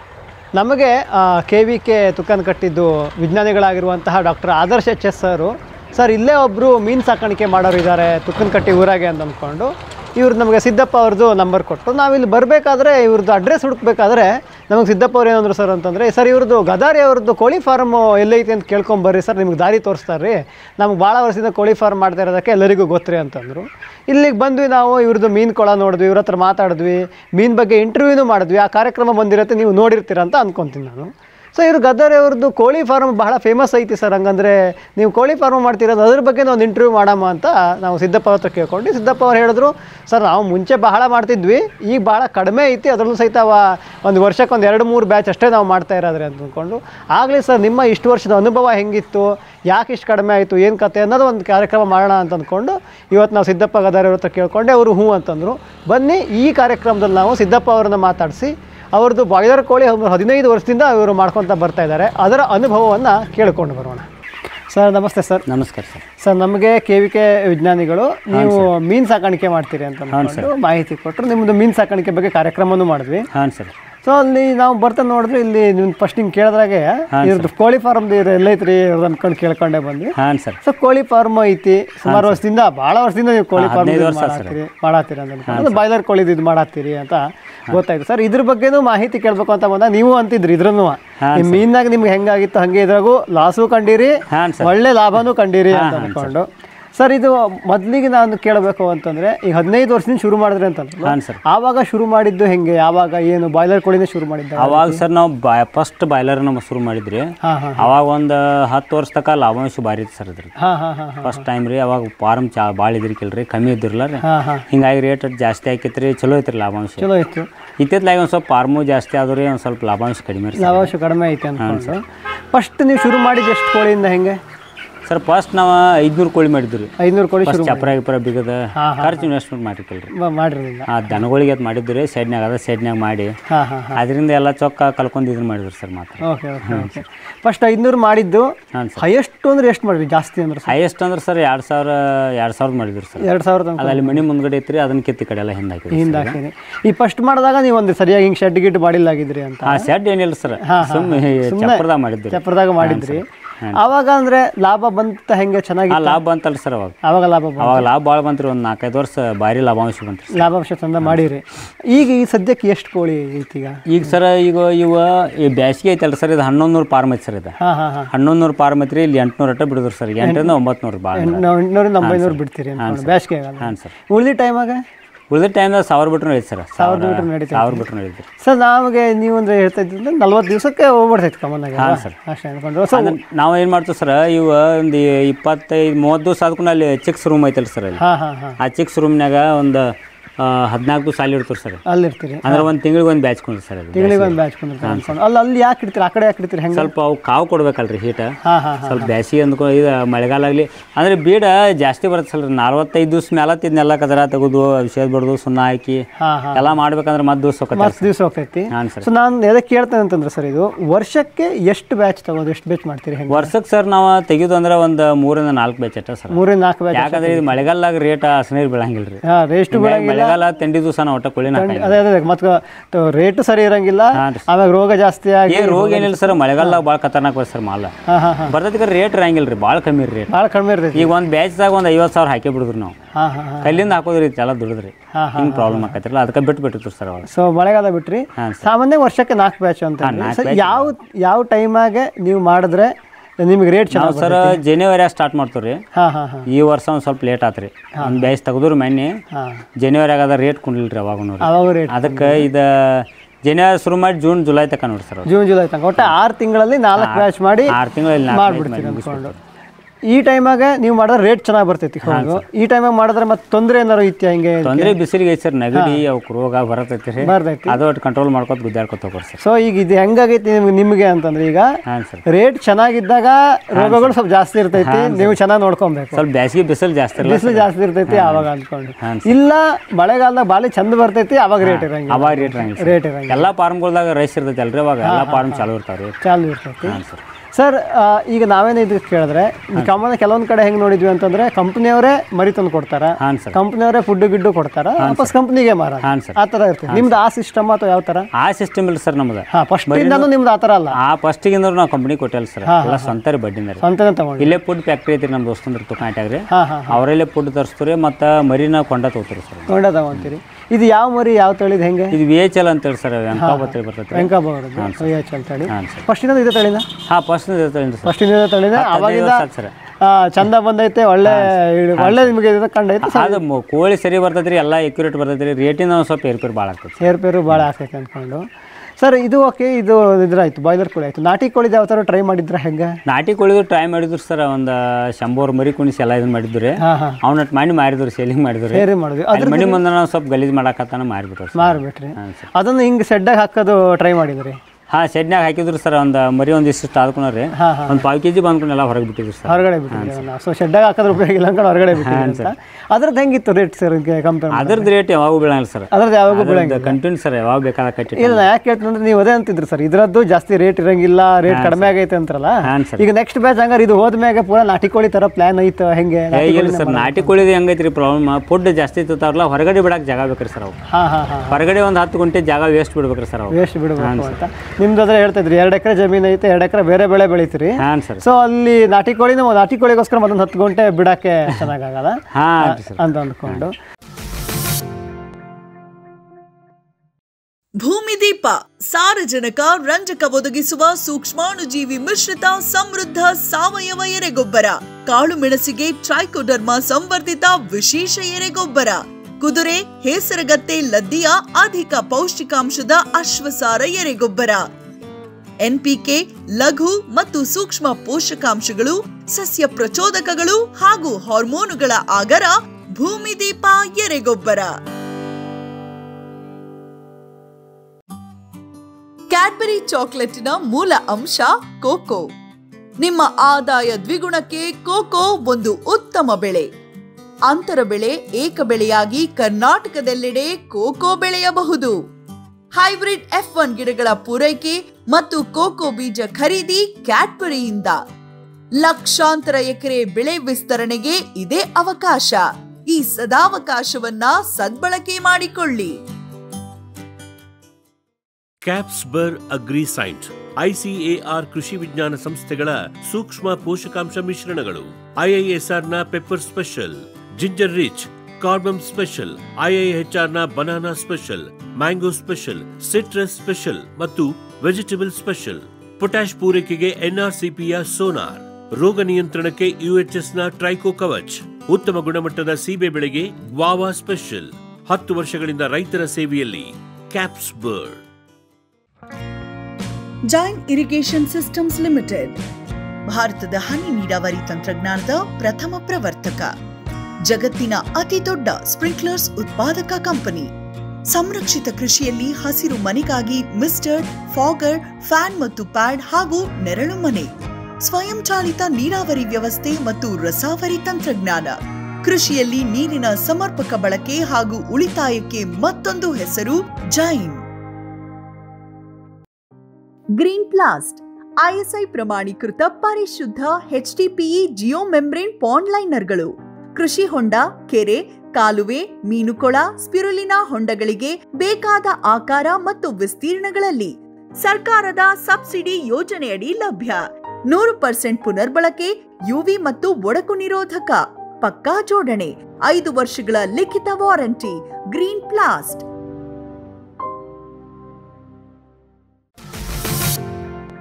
ನಮಗೆ ಕೆ ವಿ ಕೆ ತುಕ್ಕನ್ ಕಟ್ಟಿದ್ದು ವಿಜ್ಞಾನಿಗಳಾಗಿರುವಂತಹ doctor Adarsh H S sir sir ಇಲ್ಲೇ ಒಬ್ಬರು ಮೀನು ಸಾಕಾಣಿಕೆ ಮಾಡೋರು ಇದ್ದಾರೆ ತುಕ್ಕನ್ ಕಟ್ಟಿ ಊರಾಗೆ ಅಂತ ಅಂದ್ಕೊಂಡು ಇವ್ರು ನಮಗೆ ಸಿದ್ದಪ್ಪ ಅವ್ರದ್ದು ನಂಬರ್ ಕೊಟ್ಟು ನಾವಿಲ್ಲಿ ಬರಬೇಕಾದ್ರೆ ಇವ್ರದ್ದು ಅಡ್ರೆಸ್ ಹುಡುಕ್ಬೇಕಾದ್ರೆ ನಮಗೆ ಸಿದ್ದಪ್ಪ ಅವ್ರು ಏನಂದ್ರು ಸರ್ ಅಂತಂದರೆ ಸರ್ ಇವ್ರದ್ದು ಗದಾರಿ ಅವ್ರದ್ದು ಕೋಳಿ ಫಾರ್ಮು ಎಲ್ಲೈತಿ ಅಂತ ಕೇಳ್ಕೊಂಬರ್ರಿ ಸರ್ ನಿಮ್ಗೆ ದಾರಿ ತೋರಿಸ್ತಾರೆ ರೀ ನಮ್ಗೆ ಭಾಳ ವರ್ಷದಿಂದ ಕೋಳಿ ಫಾರ್ಮ್ ಮಾಡ್ತಾ ಇರೋದಕ್ಕೆ ಎಲ್ಲರಿಗೂ ಗೊತ್ತ್ರಿ ಅಂತಂದರು ಇಲ್ಲಿಗೆ ಬಂದ್ವಿ ನಾವು ಇವ್ರದ್ದು ಮೀನು ಕೊಳ ನೋಡಿದ್ವಿ ಇವ್ರ ಹತ್ರ ಮಾತಾಡಿದ್ವಿ ಮೀನು ಬಗ್ಗೆ ಇಂಟರ್ವ್ಯೂನು ಮಾಡಿದ್ವಿ ಆ ಕಾರ್ಯಕ್ರಮ ಬಂದಿರುತ್ತೆ ನೀವು ನೋಡಿರ್ತೀರ ಅಂತ ಅನ್ಕೊತೀನಿ ನಾನು ಸೊ ಇವರು ಗದ್ದಾರಿ ಅವ್ರದ್ದು ಕೋಳಿ ಫಾರ್ಮ್ ಬಹಳ ಫೇಮಸ್ ಐತಿ ಸರ್ ಹಂಗಂದ್ರೆ ನೀವು ಕೋಳಿ ಫಾರ್ಮ್ ಮಾಡ್ತಿರೋದು ಅದ್ರ ಬಗ್ಗೆ ಒಂದು ಇಂಟರ್ವ್ಯೂ ಮಾಡಮ್ಮ ಅಂತ ನಾವು ಸಿದ್ದಪ್ಪ ಅವ್ರ ಹತ್ರ ಕೇಳ್ಕೊಂಡು ಸಿದ್ದಪ್ಪ ಅವ್ರು ಹೇಳಿದ್ರು ಸರ್ ನಾವು ಮುಂಚೆ ಬಹಳ ಮಾಡ್ತಿದ್ವಿ ಈಗ ಭಾಳ ಕಡಿಮೆ ಐತಿ ಅದರಲ್ಲೂ ಸಹಿತ ಅವ ಒಂದು ವರ್ಷಕ್ಕೆ ಒಂದು ಎರಡು ಮೂರು ಬ್ಯಾಚ್ ಅಷ್ಟೇ ನಾವು ಮಾಡ್ತಾ ಇರೋದ್ರೆ ಅಂತ ಅಂದ್ಕೊಂಡು ಆಗಲಿ ಸರ್ ನಿಮ್ಮ ಇಷ್ಟು ವರ್ಷದ ಅನುಭವ ಹೆಂಗಿತ್ತು ಯಾಕೆ ಇಷ್ಟು ಕಡಿಮೆ ಆಯಿತು ಏನು ಕತೆ ಅನ್ನೋದು ಒಂದು ಕಾರ್ಯಕ್ರಮ ಮಾಡೋಣ ಅಂತ ಅಂದ್ಕೊಂಡು ಇವತ್ತು ನಾವು ಸಿದ್ದಪ್ಪ ಗದಾರಿ ಅವ್ರ ಹತ್ರ ಕೇಳ್ಕೊಂಡೆ ಅವರು ಹ್ಞೂ ಅಂತಂದರು ಬನ್ನಿ ಈ ಕಾರ್ಯಕ್ರಮದಲ್ಲಿ ನಾವು ಸಿದ್ದಪ್ಪ ಅವರನ್ನ ಮಾತಾಡಿಸಿ ಅವ್ರದ್ದು ಬಾಯ್ಲರ್ ಕೋಳಿ ಒಂದು ಹದಿನೈದು ವರ್ಷದಿಂದ ಇವರು ಮಾಡ್ಕೊತ ಬರ್ತಾ ಇದ್ದಾರೆ ಅದರ ಅನುಭವವನ್ನು ಕೇಳಿಕೊಂಡು ಬರೋಣ ಸರ್ ನಮಸ್ತೆ ಸರ್ ನಮಸ್ಕಾರ ಸರ್ ಸರ್ ನಮಗೆ ಕೆ ವಿ ಕೆ ವಿಜ್ಞಾನಿಗಳು ನೀವು ಮೀನು ಸಾಕಾಣಿಕೆ ಮಾಡ್ತೀರಿ ಅಂತ ಅಂದ್ಕೊಂಡು ಮಾಹಿತಿ ಕೊಟ್ಟರು ನಿಮ್ಮದು ಮೀನು ಸಾಕಾಣಿಕೆ ಬಗ್ಗೆ ಕಾರ್ಯಕ್ರಮನೂ ಮಾಡಿದ್ವಿ ಹಾಂ ಸರ್ ಸೊ ಅಲ್ಲಿ ನಾವು ಬರ್ತಾ ನೋಡಿದ್ರೆ ಇಲ್ಲಿ ನಿಮ್ಮ ಫಸ್ಟ್ ಹಿಂಗೆ ಕೇಳಿದ್ರಾಗೆ ಇವ್ರದ್ದು ಕೋಳಿ ಫಾರ್ಮ್ ಎಲ್ಲೈತ್ರಿ ಇವ್ರದ್ದು ಅನ್ಕೊಂಡು ಕೇಳ್ಕೊಂಡೇ ಬಂದ್ವಿ ಹಾಂ ಸರ್ ಸೊ ಕೋಳಿ ಫಾರ್ಮ್ ಐತಿ ಸುಮಾರು ವರ್ಷದಿಂದ ಭಾಳ ವರ್ಷದಿಂದ ನೀವು ಕೋಳಿ ಫಾರ್ಮ್ ಹದಿನೈದು ವರ್ಷ ಮಾಡತ್ತೀರಿ ಮಾಡತ್ತೀರಿ ಅಂತ ಅನ್ಕೊಂಡು ಬಾಯ್ಲರ್ ಕೋಳಿ ಇದು ಮಾಡತ್ತೀರಿ ಅಂತ ಗೊತ್ತಾಯ್ತು ಸರ್ ಇದ್ರ ಬಗ್ಗೆನೂ ಮಾಹಿತಿ ಕೇಳಬೇಕು ಅಂತ ಬಂದಾಗ ನೀವು ಅಂತಿದ್ರಿ ಇದ್ರೂ ನಿಮ್ಮ ಮೀನಾಗ ನಿಮ್ಗೆ ಹೆಂಗಾಗಿತ್ತು ಹಂಗೆ ಇದ್ರಾಗೂ ಲಾಸು ಕಂಡೀರಿ ಹಾಂ ಸರ್ ಒಳ್ಳೆ ಲಾಭನೂ ಕಂಡೀರಿ ಅಂತ ಅನ್ಕೊಂಡು ಸರ್ ಇದು ಮೊದಲಿಗೆ ನಾನು ಕೇಳಬೇಕು ಅಂತಂದ್ರೆ ಈಗ ಹದಿನೈದು ವರ್ಷದಿಂದ ಶುರು ಮಾಡಿದ್ರಿ ಅಂತಂದ್ರೆ ಹಾಂ ಸರ್ ಆವಾಗ ಶುರು ಮಾಡಿದ್ದು ಹೆಂಗೆ ಯಾವಾಗ ಏನು ಬಾಯ್ಲರ್ ಕೋಳಿನೇ ಶುರು ಮಾಡಿದ್ದ ಅವಾಗ ಸರ್ ನಾವು ಬಾ ಫಸ್ಟ್ ಬಾಯ್ಲರ್ ನಮ್ಮ ಶುರು ಮಾಡಿದ್ರಿ ಹಾಂ ಹಾಂ ಅವಾಗ ಒಂದು ಹತ್ತು ವರ್ಷ ತನಕ ಲಾಭಾಂಶ ಭಾರಿ ಇತ್ತು ಸರ್ ಅದ್ರದ್ದು ಹಾಂ ಹಾಂ ಹಾಂ ಹಾಂ ಫಸ್ಟ್ ಟೈಮ್ ರೀ ಅವಾಗ ಫಾರ್ಮ್ ಚಾ ಭಾಳ ಇದ್ರಿಕಿಲ್ರಿ ಕಮ್ಮಿ ಇದ್ದಿರಲ್ಲ ರೀ ಹಾಂ ಹಾಂ ಹಿಂಗಾಗಿ ರೇಟ್ ಜಾಸ್ತಿ ಆಕೈತ್ರಿ ಚಲೋ ಐತ್ರಿ ಲಾಭಾಂಶ ಚಲೋ ಇತ್ತು ಇತ್ತಿತ್ಲಾಗ ಒಂದು ಸ್ವಲ್ಪ ಫಾರ್ಮು ಜಾಸ್ತಿ ಆದ್ರೂ ರೀ ಒಂದು ಸ್ವಲ್ಪ ಲಾಭಾಂಶ ಕಡಿಮೆ ರೀ ಸರ್ ಲಾಭಾಂಶ ಕಡಿಮೆ ಐತೆ ಅನ್ಕೊಂಡು ಫಸ್ಟ್ ನೀವು ಶುರು ಮಾಡಿದ್ದು ಎಷ್ಟು ಕೋಳಿಯಿಂದ ಹೆಂಗೆ ಸರ್ ಫಸ್ಟ್ ನಾವು ಐದ್ನೂರು ಕೋಳಿ ಮಾಡಿದ್ವಿ ಐನೂರು ಕೋಳಿ ಫಸ್ಟ್ ಚಪ್ರ ಗಿಪ್ರ ಬಿಗದ ಖರ್ಚು ಇನ್ವೆಸ್ಟ್ಮೆಂಟ್ ಮಾಡಿಕಲ್ರಿ ಮ- ಮಾಡಿರಲಿಲ್ಲ ಆ ದನಗಳಿಗೆ ಅದು ಮಾಡಿದ್ವಿ ರೀ ಸೈಡ್ನಾಗ ಅದ ಸೈಡ್ನಾಗ ಮಾಡಿ ಹಾಂ ಹಾಂ ಹಾಂ ಅದರಿಂದ ಎಲ್ಲ ಚೊಕ್ಕ ಕಲ್ಕೊಂಡು ಇದನ್ನ ಮಾಡಿದ್ರಿ ಸರ್ ಮಾತ್ರ ಓಕೆ ಓಕೆ ಓಕೆ ಫಸ್ಟ್ ಐನೂರು ಮಾಡಿದ್ದು ಹಾಂ ಸರ್ ಹೈಯೆಸ್ಟ್ ಅಂದ್ರೆ ಎಷ್ಟು ಮಾಡಿದ್ವಿ ಜಾಸ್ತಿ ಅಂದ್ರೆ ಸರ್ ಹೈಯೆಸ್ಟ್ ಅಂದ್ರೆ ಸರ್ ಎರಡು ಸಾವಿರ ಎರಡು ಸಾವಿರದ ಮಾಡಿದ್ರಿ ಸರ್ ಎರಡು ಸಾವಿರದ ಅದು ಅಲ್ಲಿ ಮನೆ ಮುಂದ್ಗಡೆ ಐತ್ರಿ ಅದನ್ನ ಕಿತ್ತಿ ಕಡೆ ಎಲ್ಲ ಹಿಂದೆ ಹಾಕಿದ್ರಿ ಹಿಂದೆ ಹಾಕಿನಿ ಈ ಫಸ್ಟ್ ಮಾಡಿದಾಗ ನೀವು ಒಂದು ಸರಿಯಾಗಿ ಹಿಂಗೆ ಶೆಡ್ ಗಿಡ್ ಮಾಡಿಲ್ಲಾಗಿದ್ರಿ ಅಂತ ಆ ಸೆಡ್ ಏನಿಲ್ಲ ಸರ್ ಸುಮ್ಮನೆ ಚಪ್ರದಾಗ ಮಾಡಿದ್ರಿ ಚಪ್ರದಾಗ ಮಾಡಿದ್ರಿ ಆವಾಗ ಅಂದ್ರೆ ಲಾಭ ಬಂತ ಹೆಂಗೆ ಚೆನ್ನಾಗಿ ಆ ಲಾಭ ಬಂತಲ್ಲ ಸರ್ ಅವಾಗ ಆವಾಗ ಲಾಭ ಬಂತು ಅವಾಗ ಲಾಭ ಭಾಳ ಬಂತ್ರಿ ಒಂದು ನಾಲ್ಕೈದು ವರ್ಷ ಭಾರಿ ಲಾಭಾಂಶ ಬಂತ್ರಿ ಲಾಭಾಂಶ ಚಂದ ಮಾಡಿರಿ ಈಗ ಈ ಸದ್ಯಕ್ಕೆ ಎಷ್ಟು ಕೋಳಿ ಐತಿ ಈಗ ಈಗ ಸರ್ ಈಗ ಇವ ಈ ಬ್ಯಾಸಿಗೆ ಐತಲ್ಲ ಸರ್ ಇದು ಹನ್ನೊಂದು ನೂರು ಪಾರ್ಮ್ ಐತಿ ಸರ್ ಇದು ಹಾಂ ಹಾಂ ಹಾಂ ಹನ್ನೊಂದು ನೂರು ಪಾರ್ಮ್ ಐತ್ರಿ ಇಲ್ಲಿ ಎಂಟುನೂರು ಅಟ್ಟ ಬಿಡಿದ್ರು ಸರ್ ಎಂಟರಿಂದ ಒಂಬತ್ತು ನೂರು ಭಾಳ ನಾವು ಎಂಟುನೂರಿಂದ ಒಂಬೈನೂರು ಬಿಡ್ತೀರಿ ಅನ್ಕೊಂಡು ಬೇಸಿಗೆ ಹಾಂ ಸರ್ ಉಳಿದ ಟೈಮಾಗ ಉಳಿದ ಟೈಮ್ದಾಗ ಸಾವಿರ ಬಿಟ್ರು ನಡೀತು ಸರ್ ಸಾವಿರ ಬಿಟ್ರು ನಡೀತೈತಿ. ಸಾವಿರ ಬಿಟ್ರು ನಡೀತು ಸರ್ ನಮಗೆ ನೀವು ಅಂದ್ರೆ ಹೇಳ್ತಾ ಇದ್ದಂದ್ರೆ ನಲ್ವತ್ತು ದಿವಸಕ್ಕೆ ಹೋಗ್ಬಿಡ್ತೈತೆ ಕಮನ್ನಾಗ ಹಾಂ ಸರ್ ಅಷ್ಟೇ ಅನ್ಕೊಂಡ್ರು ಸೊ ನಾವು ಏನು ಮಾಡ್ತೀವಿ ಸರ್ ಇವ ಒಂದು ಇಪ್ಪತ್ತೈದು ಮೂವತ್ತು ದಿವಸ ಆದ್ಕೂ ಅಲ್ಲಿ ಚಿಕ್ಸ್ ರೂಮ್ ಐತಲ್ಲ ಸರ್ ಅಲ್ಲಿ ಹಾಂ ಹಾಂ ಹಾಂ ಆ ಚಿಕ್ಸ್ ರೂಮ್ನಾಗ ಒಂದು ಹದಿನಾಲ್ಕು ದಿವಸ ಅಲ್ಲಿ ಇಡ್ತೀವಿ ಸರ್ ಅಲ್ಲಿರ್ತೀರಿ ಅಂದ್ರೆ ಒಂದು ತಿಂಗಳಿಗೆ ಒಂದು ಬ್ಯಾಚ್ ಕೊಂಡ್ರಿ ಸರ್ ಅದು ತಿಂಗಳಿಗೆ ಒಂದು ಬ್ಯಾಚ್ ಬಂದಿರ್ತಾರೆ ಅನ್ಕೊಂಡು ಅಲ್ಲಿ ಅಲ್ಲಿ ಯಾಕೆ ಇಡ್ತೀರಿ ಆ ಕಡೆ ಯಾಕೆ ಇಡ್ತೀರಿ ಹೆಂಗೆ ಸ್ವಲ್ಪ ಅವು ಕಾವು ಕೊಡ್ಬೇಕಲ್ರಿ ಹೀಟ ಹಾಂ ಹಾಂ ಹಾಂ ಸ್ವಲ್ಪ ಬ್ಯಾಸಿಗೆ ಅಂದ್ಕೊ ಇದು ಮಳೆಗಾಲ ಆಗಲಿ ಅಂದ್ರೆ ಬೀಡ ಜಾಸ್ತಿ ಬರುತ್ತೆ ಸರ್ ನಲ್ವತ್ತೈದು ದಿವ್ಸ ಮೇಲೆ ಇದನ್ನೆಲ್ಲ ಕದರ ತೆಗೆದು ಔಷಧ ಬಡ್ದು ಸುಣ್ಣ ಹಾಕಿ ಹಾಂ ಹಾಂ ಎಲ್ಲ ಮಾಡ್ಬೇಕಂದ್ರೆ ಮತ್ತೆ ದಿವ್ಸ ಹೋಗತ್ತೆ ಮಸ್ತ್ ದಿವಸ ಹೋಗ್ತೈತಿ ಹಾಂ ಸರ್ ಸೊ ನಾನು ಎದಕ್ಕೆ ಕೇಳ್ತೇನೆ ಅಂತಂದ್ರೆ ಸರ್ ಇದು ವರ್ಷಕ್ಕೆ ಎಷ್ಟು ಬ್ಯಾಚ್ ತಗೋದು ಎಷ್ಟು ಬ್ಯಾಚ್ ಮಾಡ್ತೀರಿ ಹೆಂಗೆ ವರ್ಷಕ್ಕೆ ಸರ್ ನಾವು ತೆಗೆದು ಅಂದ್ರೆ ಒಂದು ಮೂರಿಂದ ನಾಲ್ಕು ಬ್ಯಾಚ್ ಅಟ್ಟ ಸರ್ ಮೂರಿಂದ ನಾಲ್ಕು ಬ್ಯಾಚ್ ಯಾಕಂದ್ರೆ ಇದು ಮಳೆಗಾಲದಾಗ ರೇಟ್ ಹಸನೀರು ಬೀಳಂಗಿಲ್ಲ ರೀ ಹಾಂ ರೇಸ್ಟ್ ಮಳೆಗಾಲ ತಂಡಿ ದಿವಸ ನಾವು ಒಟ್ಟ ಕೊಳ್ಳಿನ ಹಾಕಂಗಿಲ್ಲ. ಅದೇ ಅದೇ ಮತ್ತು ರೇಟ್ ಸರಿ ಇರಂಗಿಲ್ಲ ಹಾಂ ರೀ. ಆಮೇಲೆ ರೋಗ ಜಾಸ್ತಿ ಆಗಿ ಏ ರೋಗ ಏನಿಲ್ಲ ಸರ್ ಮಳೆಗಾಲದಾಗ ಭಾಳ ಖತರ್ನಾಕ್ ಬರ್ತದೆ ಸರ್ ಮಾಲ ಹಾಂ ಹಾಂ ಹಾಂ ಬರ್ತೈತಿ ರೇಟ್ ಇರಂಗಿಲ್ಲ ರೀ ಭಾಳ ಕಮ್ಮಿ ರೀ ರೇಟ್ ಭಾಳ ಕಡಿಮೆ ಇರ್ತೈತಿ ಈಗ ಒಂದು ಬ್ಯಾಚ್ದಾಗ ಒಂದು ಐವತ್ತು ಸಾವಿರ ಹಾಕಿ ಬಿಡಿದ್ರಿ ನಾವು ಹಾಂ ಹಾಂ ಹಾಂ ಕಲ್ಲಿಂದ ಹಾಕೋದ್ರಿ ಎಲ್ಲ ದುಡಿದ್ರಿ ಹಾಂ ಹಿಂಗೆ ಪ್ರಾಬ್ಲಮ್ ಆಕೈತಿರಲ್ಲ ಅದಕ್ಕೆ ಬಿಟ್ಟು ಬಿಟ್ಟಿರ್ತೀವಿ ಸರ್ ಅವಾಗ ಸೊ ಮಳೆಗಾಲ ಬಿಟ್ರಿ ಹಾಂ ಸರ್ ಸಾಮಾನ್ಯ ವರ್ಷಕ್ಕೆ ನಾಲ್ಕು ಬ್ಯಾಚ್ ಅಂತ ಹಾಂ, ನಾಲ್ಕು ಸೊ batch ಯಾವ ಯಾವ ಟೈಮಾಗೆ ನೀವು ಮಾಡಿದ್ರೆ ನಿಮಗೆ ರೇಟ್ ನಾವು ಚೆನ್ನಾಗಿ ಸರ್ ಜನವರಿ ಸ್ಟಾರ್ಟ್ ಮಾಡ್ತೀವಿ ರೀ ಹಾಂ ಹಾಂ ಹಾಂ ಈ ವರ್ಷ ಒಂದು ಸ್ವಲ್ಪ ಲೇಟ್ ಆತ್ರಿ ಒಂದು ಬ್ಯಾಚ್ ತೆಗೆದ್ರು ಮೊನ್ನೆ ಹಾಂ ಜನವರಿ ಆಗದ ರೇಟ್ ಕುಂಡ್ಲಿಲ್ಲ ರೀ ಅವಾಗ ನೋಡಿ ಅವಾಗ ರೇಟ್ ಅದಕ್ಕೆ ಇದು ಜನವರಿ ಶುರು ಮಾಡಿ ಜೂನ್ ಜುಲೈ ತನಕ ನೋಡಿ ಸರ್ ಜೂನ್ ಜುಲೈ ತನಕ ಒಟ್ಟು ಆರು ತಿಂಗಳಲ್ಲಿ ನಾಲ್ಕು ಬ್ಯಾಚ್ ಮಾಡಿ ಆರು ತಿಂಗಳಲ್ಲಿ ಮಾಡ್ಬಿಡ್ತೀರಿ ಅಂದ್ಕೊಂಡು ಈ ಟೈಮಾಗ ನೀವು ಮಾಡಿದ್ರೆ ರೇಟ್ ಚೆನ್ನಾಗಿ ಬರ್ತೈತಿ ಹೌದು ಈ ಟೈಮಾಗ ಮಾಡಿದ್ರೆ ಮತ್ತೆ ತೊಂದರೆ ಏನಾರು ಇತ್ಯಾ ಹಿಂಗೆ ತೊಂದರೆ ಬಿಸಿಲಿಗೆ ಐತೆ ಸರ್ ನೆಗಡಿ ಅವಕ್ಕೆ ರೋಗ ಬರತೈತಿ ರೀ ಬರ್ತೈತಿ ಅದು ಒಟ್ಟು ಕಂಟ್ರೋಲ್ ಮಾಡ್ಕೊತ ಗುದ್ದಾಡ್ಕೊತ ಹೋಗ್ರಿ ಸರ್ ಸೊ ಈಗ ಇದು ಹೆಂಗಾಗೈತಿ ನಿಮ್ಗೆ ನಿಮಗೆ ಅಂತಂದ್ರೆ ಈಗ ಹಾಂ ಸರ್ ರೇಟ್ ಚೆನ್ನಾಗಿದ್ದಾಗ ರೋಗಗಳು ಸ್ವಲ್ಪ ಜಾಸ್ತಿ ಇರ್ತೈತಿ ನೀವು ಚೆನ್ನಾಗಿ ನೋಡ್ಕೊಬೇಕು ಸ್ವಲ್ಪ ಬೇಸಿಗೆ ಬಿಸಿಲು ಜಾಸ್ತಿ ಇರಲ್ಲ ಬಿಸಿಲು ಜಾಸ್ತಿ ಇರ್ತೈತಿ ಆವಾಗ ಅಂದ್ಕೊಂಡು ಹಾಂ ಇಲ್ಲ ಮಳೆಗಾಲದಾಗ ಬಾಳಿ ಚಂದ ಬರ್ತೈತಿ ಅವಾಗ ರೇಟ್ ಇರಂಗಿಲ್ಲ ಅವಾಗ ರೇಟ್ ರಂಗಿ ರೇಟ್ ಇರಂಗಿಲ್ಲ ಎಲ್ಲ ಫಾರ್ಮ್ಗಳ್ದಾಗ ರೈಸ್ ಇರ್ತೈತಿ ಅಲ್ರಿ ಅವಾಗ ಎಲ್ಲ ಫಾರ್ಮ್ ಚಾಲು ಇರ್ತಾವೆ ರೀ ಚಾಲು ಇರ್ತೈತಿ ಹಾಂ ಸರ್ ಸರ್ ಆ, ಈಗ ನಾವೇನು ಇದು ಕೇಳಿದ್ರೆ ಕಾಮನ್ ಕೆಲವೊಂದು ಕಡೆ ಹೆಂಗೆ ನೋಡಿದ್ವಿ ಅಂತಂದ್ರೆ ಕಂಪ್ನಿಯವರೇ ಮರಿ ತಂದು ಕೊಡ್ತಾರ ಹಾಂ ಸರ್ ಕಂಪ್ನಿಯವರೇ ಫುಡ್ ಗಿಡ್ಡು ಕೊಡ್ತಾರ ವಾಪಸ್ ಕಂಪ್ನಿಗೆ ಮಾರ ಹಾಂ ಸರ್ ಆ ಥರ ಇರ್ತೈತಿ ನಿಮ್ದು ಆ ಸಿಸ್ಟಮ್ ಅಥವಾ ಯಾವ ಥರ ಆ ಸಿಸ್ಟಮ್ ಇಲ್ಲ ಸರ್ ನಮ್ದು ಹಾಂ ಫಸ್ಟ್ ಇಂದಾನು ನಿಮ್ದು ಆ ಥರ ಅಲ್ಲ ಆ ಫಸ್ಟಿಗಿಂದ ನಾವು ಕಂಪ್ನಿ ಕೊಟ್ಟಿಲ್ಲ ಸರ್ ಎಲ್ಲ ಸ್ವಂತ ರೀ ಬಡ್ಡಿಂದ ರೀ ಸ್ವಂತನೇ ತಗೊಂಡು ಇಲ್ಲೇ ಫುಡ್ ಫ್ಯಾಕ್ಟ್ರಿ ಐತಿ ನಮ್ಮ ದೋಸ್ತಂದ್ರ ತುಕಾಟ್ಯಾಗ ರೀ ಹಾಂ ಹಾಂ ಅವರಲ್ಲೇ ಫುಡ್ ತರಿಸ್ತೀರಿ ಮತ್ತು ಮರಿನ ಕೊಂಡ ತಗೋತೀರಿ ಸರ್ ಕೊಂಡ ತಗೊಂತೀರಿ ಇದು ಯಾವ ಮರಿ ಯಾವ ತಳಿದ್ ಹೆಂಗೆ ಇದು ವಿ ಎಚ್ ಎಲ್ ಅಂತೇಳಿ ಸರ್ ವೆಂಕಾಬತ್ರಿ ಬರ್ತೈತೆ ವೆಂಕಪ್ಪ ಅವರದ್ದು ಎಚ್ ಅಂತ ತಳಿ ಹಾಂ ಸರ್ ಫಸ್ಟ್ ಇಂದ ಇದೆ ತಳಿನ ಹಾಂ ಫಸ್ಟ್ ಇರ್ತೇನೆ ಸರ್ ಫಸ್ಟ್ ಇಂದ ತಳಿನ ಅವಾಗಿಂದ ಸಾಕು ಸರ್ ಆ, ಚಂದ ಬಂದೈತೆ ಒಳ್ಳೆ ಇದು- ಒಳ್ಳೆ ನಿಮಗೆ ಇದು ಕಂಡೈತೆ ಅದು ಮ- ಕೋಳಿ ಸರಿ ಬರ್ತೈತೆ ರೀ ಎಲ್ಲ ಎಕ್ಯುರೇಟ್ ಬರ್ತೈತೆ ರೀ ರೇಟಿನ ಒಂದು ಸ್ವಲ್ಪ ಏರ್ಪೇರ್ ಭಾಳ ಆಗ್ತೈತೆ ಸೇರ್ ಪೇರು ಭಾಳ ಆಗ್ತೈತೆ ಅಂದ್ಕೊಂಡು ಸರ್ ಇದು ಓಕೆ ಇದು ಇದ್ರಾಯ್ತು ಬಾಯ್ಲರ್ ಕೋಳಿ ಆಯ್ತು ನಾಟಿ ಕೋಳಿದು ಯಾವ ಥರ ಟ್ರೈ ಮಾಡಿದ್ರ ಹೆಂಗೆ ನಾಟಿ ಕೋಳಿದು ಟ್ರೈ ಮಾಡಿದ್ರು ಸರ್ ಒಂದು ಶಂಬೋರ್ ಮರಿ ಕುಣಿಸಿ ಎಲ್ಲ ಇದನ್ನ ಮಾಡಿದ್ರು ರೀ ಹಾಂ ಹಾಂ ಅವ್ನ ಮಾಡಿ ಮಾರಿದ್ರು ಸೇಲಿಂಗ್ ಮಾಡಿದ್ರು ರೀ ಬೇರೆ ಮಾಡಿದ್ವಿ ಅಲ್ಲಿ ಮನಿ ಮುಂದೆ ನಾವು ಸ್ವಲ್ಪ ಗಲೀಜು ಮಾಡಕತ್ತಾನ ಮಾರಿಬಿಟ್ರು ಸರ್ ಮಾರ್ಬಿಟ್ರಿ ಹಾಂ ಸರ್ ಅದನ್ನು ಹಿಂಗೆ ಸೆಡ್ಡಾಗಿ ಹಾಕೋದು ಟ್ರೈ ಮಾಡಿದ್ರಿ ಹಾಂ ಶೆಡ್ನ್ಯಾಗ ಹಾಕಿದ್ರು ಸರ್ ಒಂದು ಮರಿ ಒಂದು ಇಷ್ಟು ಆದ್ಕೊಂಡ್ರಿ ರೀ ಹಾಂ ಹಾಂ ಒಂದು ಪಾವು ಕೆ ಜಿ ಬಂದ್ಕೊಂಡು ಎಲ್ಲ ಹೊರಗೆ ಬಿಟ್ಟಿದ್ರು ಸರ್ ಹೊರಗಡೆ ಬಿಟ್ಟಿದ್ರಿ ನಾವು ಸೊ ಶೆಡ್ಡಾಗಿ ಹಾಕೋದ್ರ ಉಪಯೋಗ ಇಲ್ಲ ಅಂದ್ಕೊಂಡು ಹೊರಗಡೆ ಬಿಟ್ಟಿದ್ರಿ ಅಂತ ಅದ್ರದ್ದು ಹೆಂಗಿತ್ತು ರೇಟ್ ಸರ್ ಕಂಪೇರ್ ಅದ್ರದ್ದು ರೇಟ್ ಯಾವಾಗೂ ಬೀಳಂಗಿಲ್ಲ ಸರ್ ಅದ್ರದ್ದು ಯಾವಾಗೂ ಬೀಳಂಗಿಲ್ಲ ಕಂಟಿನ್ಯೂ ಸರ್ ಯಾವಾಗ ಬೇಕಾದ ಕಟ್ಟಿ ಇಲ್ಲ ನಾ ಯಾಕೆ ಹೇಳ್ತೀನಿ ಅಂದ್ರೆ ನೀವು ಅದೇ ಅಂತಿದ್ರಿ ಸರ್ ಇದ್ರದ್ದು ಜಾಸ್ತಿ ರೇಟ್ ಇರಂಗಿಲ್ಲ ರೇಟ್ ಕಡಿಮೆ ಆಗೈತೆ ಅಂತಾರಲ್ಲ ಹಾಂ ಸರ್ ಈಗ ನೆಕ್ಸ್ಟ್ ಬ್ಯಾಚ್ ಹಂಗಾರೆ ಇದು ಹೋದ್ಮ್ಯಾಗ ಪೂರಾ ನಾಟಿ ಕೋಳಿ ತರ ಪ್ಲಾನ್ ಐತೆ ಹೆಂಗೆ ಏ, ಇಲ್ಲ ಸರ್ ನಾಟಿ ಕೋಳಿದು ಹೆಂಗೈತಿ ರೀ ಪ್ರಾಬ್ಲಮ್ ಫುಡ್ ಜಾಸ್ತಿ ತಿಂತಾರಲ್ಲ ಹೊರಗಡೆ ಬಿಡಕ್ಕೆ ಜಾಗ ಬೇಕ್ರಿ ಸರ್ ಅವು ಹಾಂ ಹಾಂ ಹಾಂ ಹೊರಗಡೆ ಒಂದು ಹತ್ತು ಗುಂಟೆ ಜಾಗ ವೇಸ್ಟ್ ಬಿಡ್ಬೇಕ್ರಿ ಸರ್ ಅವು ವೇಸ್ಟ್ ಬಿಡಬೇಕು ಅಂತ ನಿಮ್ದು ಅದ್ರ ಹೇಳ್ತಾ ಇದ್ರಿ ಎರಡು ಎಕರೆ ಜಮೀನು ಐತೆ ಎರಡು ಎಕರೆ ಬೇರೆ ಬೆಳೆ ಬೆಳಿತೀರಿ ಹಾಂ ಸರ್ ಸೊ ಅಲ್ಲಿ ನಾಟಿ ಕೋಳಿನ ನಾಟಿ ಕೋಳಿಗೋಸ್ಕರ ಮತ್ತೊಂದು ಹತ್ತು ಗಂಟೆ ಬಿಡಕ್ಕೆ ಚೆನ್ನಾಗಾಗಲ್ಲ ಹಾಂ ಸರ್ ಅಂತ ಅಂದ್ಕೊಂಡು ಭೂಮಿದೀಪ ಸಾರಜನಕ ರಂಜಕ ಒದಗಿಸುವ ಸೂಕ್ಷ್ಮಾಣುಜೀವಿ ಮಿಶ್ರಿತ ಸಮೃದ್ಧ ಸಾವಯವ ಎರೆಗೊಬ್ಬರ ಕಾಳು ಮೆಣಸಿಗೆ ಟ್ರೈಕೋಡರ್ಮಾ ಸಂವರ್ಧಿತ ವಿಶೇಷ ಎರೆಗೊಬ್ಬರ ಕುದುರೆ ಹೇಸರಗತ್ತೆ ಲದ್ದಿಯ ಅಧಿಕ ಪೌಷ್ಟಿಕಾಂಶದ ಅಶ್ವಸಾರ ಎರೆಗೊಬ್ಬರ ಎನ್ಪಿಕೆ ಲಘು ಮತ್ತು ಸೂಕ್ಷ್ಮ ಪೋಷಕಾಂಶಗಳು ಸಸ್ಯ ಪ್ರಚೋದಕಗಳು ಹಾಗೂ ಹಾರ್ಮೋನುಗಳ ಆಗರ ಭೂಮಿದೀಪ ಎರೆಗೊಬ್ಬರ ಕ್ಯಾಡ್ಬರಿ ಚಾಕೊಲೇಟಿನ ಮೂಲ ಅಂಶ ಕೋಕೋ ನಿಮ್ಮ ಆದಾಯ ದ್ವಿಗುಣಕ್ಕೆ ಕೋಕೋ ಒಂದು ಉತ್ತಮ ಬೆಳೆ ಅಂತರ ಬೆಳೆ ಏಕ ಬೆಳೆಯಾಗಿ ಕರ್ನಾಟಕದೆಲ್ಲೆಡೆ ಕೋಕೋ ಬೆಳೆಯಬಹುದು ಹೈಬ್ರಿಡ್ ಎಫ್ ಒನ್ ಗಿಡಗಳ ಪೂರೈಕೆ ಮತ್ತು ಕೋಕೋ ಬೀಜ ಖರೀದಿ ಕ್ಯಾಡ್ಬರಿಯಿಂದ ಲಕ್ಷಾಂತರ ಎಕರೆ ಬೆಳೆ ವಿಸ್ತರಣೆಗೆ ಇದೇ ಅವಕಾಶ ಈ ಸದಾವಕಾಶವನ್ನ ಸದ್ಬಳಕೆ ಮಾಡಿಕೊಳ್ಳಿ ಕ್ಯಾಪ್ಸ್ಬರ್ ಅಗ್ರಿಸೈಂಟ್ ಐಸಿಎಆರ್ ಕೃಷಿ ವಿಜ್ಞಾನ ಸಂಸ್ಥೆಗಳ ಸೂಕ್ಷ್ಮ ಪೋಷಕಾಂಶ ಮಿಶ್ರಣಗಳು ಐಐಎಸ್ಆರ್ನ ಪೆಪ್ಪರ್ ಸ್ಪೆಷಲ್ ಜಿಂಜರ್ ರಿಚ್ ಕಾರ್ಬಮ್ ಸ್ಪೆಷಲ್ ಐಐಎಚ್ಆರ್ನ banana special mango special citrus special ಮತ್ತು ವೆಜಿಟೇಬಲ್ ಸ್ಪೆಷಲ್ ಪೊಟ್ಯಾಶ್ ಪೂರೈಕೆಗೆ ಎನ್ಆರ್ಸಿಪಿಯ ಸೋನಾರ್ ರೋಗ ನಿಯಂತ್ರಣಕ್ಕೆ ಯುಎಚ್ಎಸ್ನ ಟ್ರೈಕೋ ಕವಚ್ ಉತ್ತಮ ಗುಣಮಟ್ಟದ ಸೀಬೆ ಬೆಳೆಗೆ ಗ್ವಾವಾ ಸ್ಪೆಷಲ್ ಹತ್ತು ವರ್ಷಗಳಿಂದ ರೈತರ ಸೇವೆಯಲ್ಲಿ ಕ್ಯಾಪ್ಸ್ಬರ್ಡ್ ಜೈನ್ ಇರಿಗೇಷನ್ ಸಿಸ್ಟಮ್ಸ್ ಲಿಮಿಟೆಡ್ ಭಾರತದ ಹನಿ ನೀರಾವರಿ ತಂತ್ರಜ್ಞಾನದ ಪ್ರಥಮ ಪ್ರವರ್ತಕ ಜಗತ್ತಿನ ಅತಿ ದೊಡ್ಡ ಸ್ಪ್ರಿಂಕ್ಲರ್ಸ್ ಉತ್ಪಾದಕ ಕಂಪನಿ ಸಂರಕ್ಷಿತ ಕೃಷಿಯಲ್ಲಿ ಹಸಿರು ಮನೆಗಾಗಿ ಮಿಸ್ಟರ್ ಫಾಗರ್ ಫ್ಯಾನ್ ಮತ್ತು ಪ್ಯಾಡ್ ಹಾಗೂ ನೆರಳು ಮನೆ ಸ್ವಯಂ ಚಾಲಿತ ನೀರಾವರಿ ವ್ಯವಸ್ಥೆ ಮತ್ತು ರಸಾವರಿ ತಂತ್ರಜ್ಞಾನ ಕೃಷಿಯಲ್ಲಿ ನೀರಿನ ಸಮರ್ಪಕ ಬಳಕೆ ಹಾಗೂ ಉಳಿತಾಯಕ್ಕೆ ಮತ್ತೊಂದು ಹೆಸರು ಜೈನ್ ಗ್ರೀನ್ ಪ್ಲಾಸ್ಟ್ ಐಎಸ್ಐ ಪ್ರಮಾಣೀಕೃತ ಪರಿಶುದ್ಧ ಎಚ್ಡಿಪಿಇ ಜಿಯೋ ಮೆಂಬ್ರೇನ್ ಪಾಂಡ್ ಲೈನರ್ಗಳು ಕೃಷಿ ಹೊಂಡ ಕೆರೆ ಕಾಲುವೆ ಮೀನುಕೊಳ ಸ್ಪಿರುಲಿನಾ ಹೊಂಡಗಳಿಗೆ ಬೇಕಾದ ಆಕಾರ ಮತ್ತು ವಿಸ್ತೀರ್ಣಗಳಲ್ಲಿ ಸರ್ಕಾರದ ಸಬ್ಸಿಡಿ ಯೋಜನೆಯಡಿ ಲಭ್ಯ ನೂರು ಪರ್ಸೆಂಟ್ ಪುನರ್ಬಳಕೆ ಯುವಿ ಮತ್ತು ಒಡಕು ನಿರೋಧಕ ಪಕ್ಕಾ ಜೋಡಣೆ ಐದು ವರ್ಷಗಳ ಲಿಖಿತ ವಾರಂಟಿ ಗ್ರೀನ್ ಪ್ಲಾಸ್ಟ್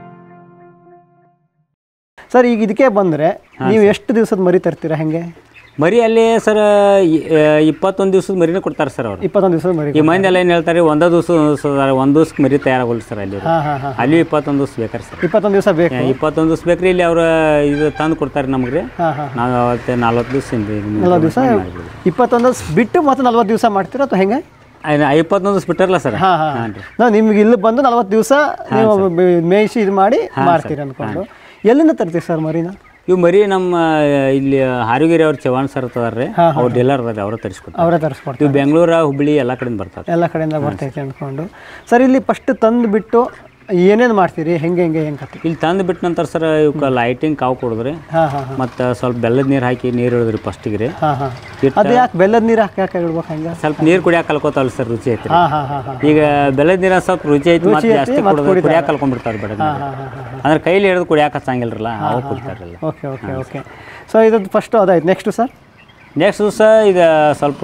ಸರ್ ಈಗ ಇದಕ್ಕೆ ಬಂದ್ರೆ ನೀವು ಎಷ್ಟು ದಿವಸದ ಮರಿ ತರ್ತೀರಾ ಹೆಂಗೆ ಮರಿ ಅಲ್ಲಿ ಸರ್ ಇಪ್ಪತ್ತೊಂದು ದಿವ್ಸದ ಮರಿನೇ ಕೊಡ್ತಾರೆ ಸರ್ ಅವ್ರು ಇಪ್ಪತ್ತೊಂದು ದಿವಸ ಮರಿ ಈ ಮಂದಿ ಎಲ್ಲ ಏನು ಹೇಳ್ತಾರೆ ಒಂದೇ ದಿವಸ ಒಂದು ದಿವ್ಸಕ್ಕೆ ಮರಿ ತಯಾರಾಗಲ್ಲ ಸರ್ ಅಲ್ಲಿ ಹಾಂ ಹಾಂ ಹಾಂ ಅಲ್ಲಿ ಇಪ್ಪತ್ತೊಂದು ದಿವ್ಸ ಬೇಕಾರೆ ಸರ್ ಇಪ್ಪತ್ತೊಂದು ದಿವಸ ಬೇಕು ಇಪ್ಪತ್ತೊಂದು ದಿವ್ಸ ಬೇಕ್ರಿ ಇಲ್ಲಿ ಅವ್ರು ಇದು ತಂದು ಕೊಡ್ತಾರೆ ನಮ್ಗೆ ರೀ ಹಾಂ ಹಾಂ ನಾವು ಅವತ್ತೆ ನಲ್ವತ್ತು ದಿವ್ಸ ನಲ್ವತ್ತು ದಿವಸ ಇಪ್ಪತ್ತೊಂದು ದಿವಸ ಬಿಟ್ಟು ಮತ್ತೆ ನಲ್ವತ್ತು ದಿವಸ ಮಾಡ್ತೀರಾ ಅಥವಾ ಹೆಂಗೆ ಇಪ್ಪತ್ತೊಂದು ದಿವ್ಸ ಬಿಟ್ಟಾರಲ್ಲ ಸರ್ ಹಾಂ ಹಾಂ ನಾ ನಿಮ್ಗೆ ಇಲ್ಲಿ ಬಂದು ನಲ್ವತ್ತು ದಿವಸ ನೀವು ಬೆ- ಮೇಯಿಸಿ ಇದು ಮಾಡಿ ಮಾರ್ತೀರಿ ಅಂದ್ಕೊಂಡು ಎಲ್ಲಿಂದ ತರ್ತೀರಿ ಸರ್ ಮರಿನ ಇವು ಮರಿ ನಮ್ಮ ಇಲ್ಲಿ ಹಾರುಗಿರಿ ಅವ್ರ ಚವಾಣ್ ಸರ್ ಇರ್ತಾರ್ರಿ ಅವ್ರ ಡೀಲರ್ ಅದ ಅವ್ರ ತರಿಸ್ಕೊಡ್ತಾರೆ ಅವರೇ ತರಿಸ್ಕೊಡ್ತಾರೆ ಇವು ಬೆಂಗಳೂರು ಹುಬ್ಳಿ ಎಲ್ಲ ಕಡೆಯಿಂದ ಬರ್ತಾರೆ ಎಲ್ಲ ಕಡೆಯಿಂದ ಬರ್ತೈತೆ ಅಂದ್ಕೊಂಡು ಸರ್ ಇಲ್ಲಿ ಫಸ್ಟ್ ತಂದು ಬಿಟ್ಟು ಏನೇನು ಮಾಡ್ತೀರಿ ಹೆಂಗೆ ಹೆಂಗೆ ಹೆಂಗೆ ಕತ್ತಿ ಇಲ್ಲಿ ತಂದು ಬಿಟ್ಟ ನಂತರ ಸರ್ ಇವಕ್ಕೆ ಲೈಟಿಂಗ್ ಕಾವು ಕೊಡಿದ್ರಿ ಹಾಂ ಹಾಂ ಹಾಂ ಮತ್ತು ಸ್ವಲ್ಪ ಬೆಲ್ಲದ ನೀರು ಹಾಕಿ ನೀರು ಇಳಿದ್ರಿ ಫಸ್ಟಿಗೆ ರೀ ಹಾಂ ಹಾಂ ಇಟ್ಟು ಅದು ಯಾಕೆ ಬೆಲ್ಲದ ನೀರು ಹಾಕಿ ಹಾಕಿ ಇಡ್ಬೇಕು ಹಂಗೆ ಸ್ವಲ್ಪ ನೀರು ಕುಡಿಯಾಕ ಕಲ್ಕೋತಾವಲ್ಲ ಸರ್ ರುಚಿ ಐತ್ರಿ ಹಾಂ ಹಾಂ ಹಾಂ ಹಾಂ ಈಗ ಬೆಲ್ಲದ ನೀರ ಸ್ವಲ್ಪ ರುಚಿ ಐತಿ ಮತ್ತೆ ಜಾಸ್ತಿ ಕುಡಿದ್ರೆ ಕುಡಿಯಾಕ ಕಲ್ಕೊಂಡ್ಬಿಡ್ತಾರೆ ಬೇಡ ಹಾಂ ಹಾಂ ಹಾಂ ಅಂದ್ರೆ ಕೈಲಿ ಹಿಡಿದು ಕುಡಿಯಾಕ ಹಚ್ಚಂಗಿಲ್ರಲ್ಲ ಅವು ಕುಡಿತಾರಲ್ಲ ಓಕೆ ಓಕೆ ಓಕೆ ಸೊ ಇದು ಫಸ್ಟು ಅದಾಯ್ತು ನೆಕ್ಸ್ಟು ಸರ್ ನೆಕ್ಸ್ಟ್ ದಿವಸ ಈಗ ಸ್ವಲ್ಪ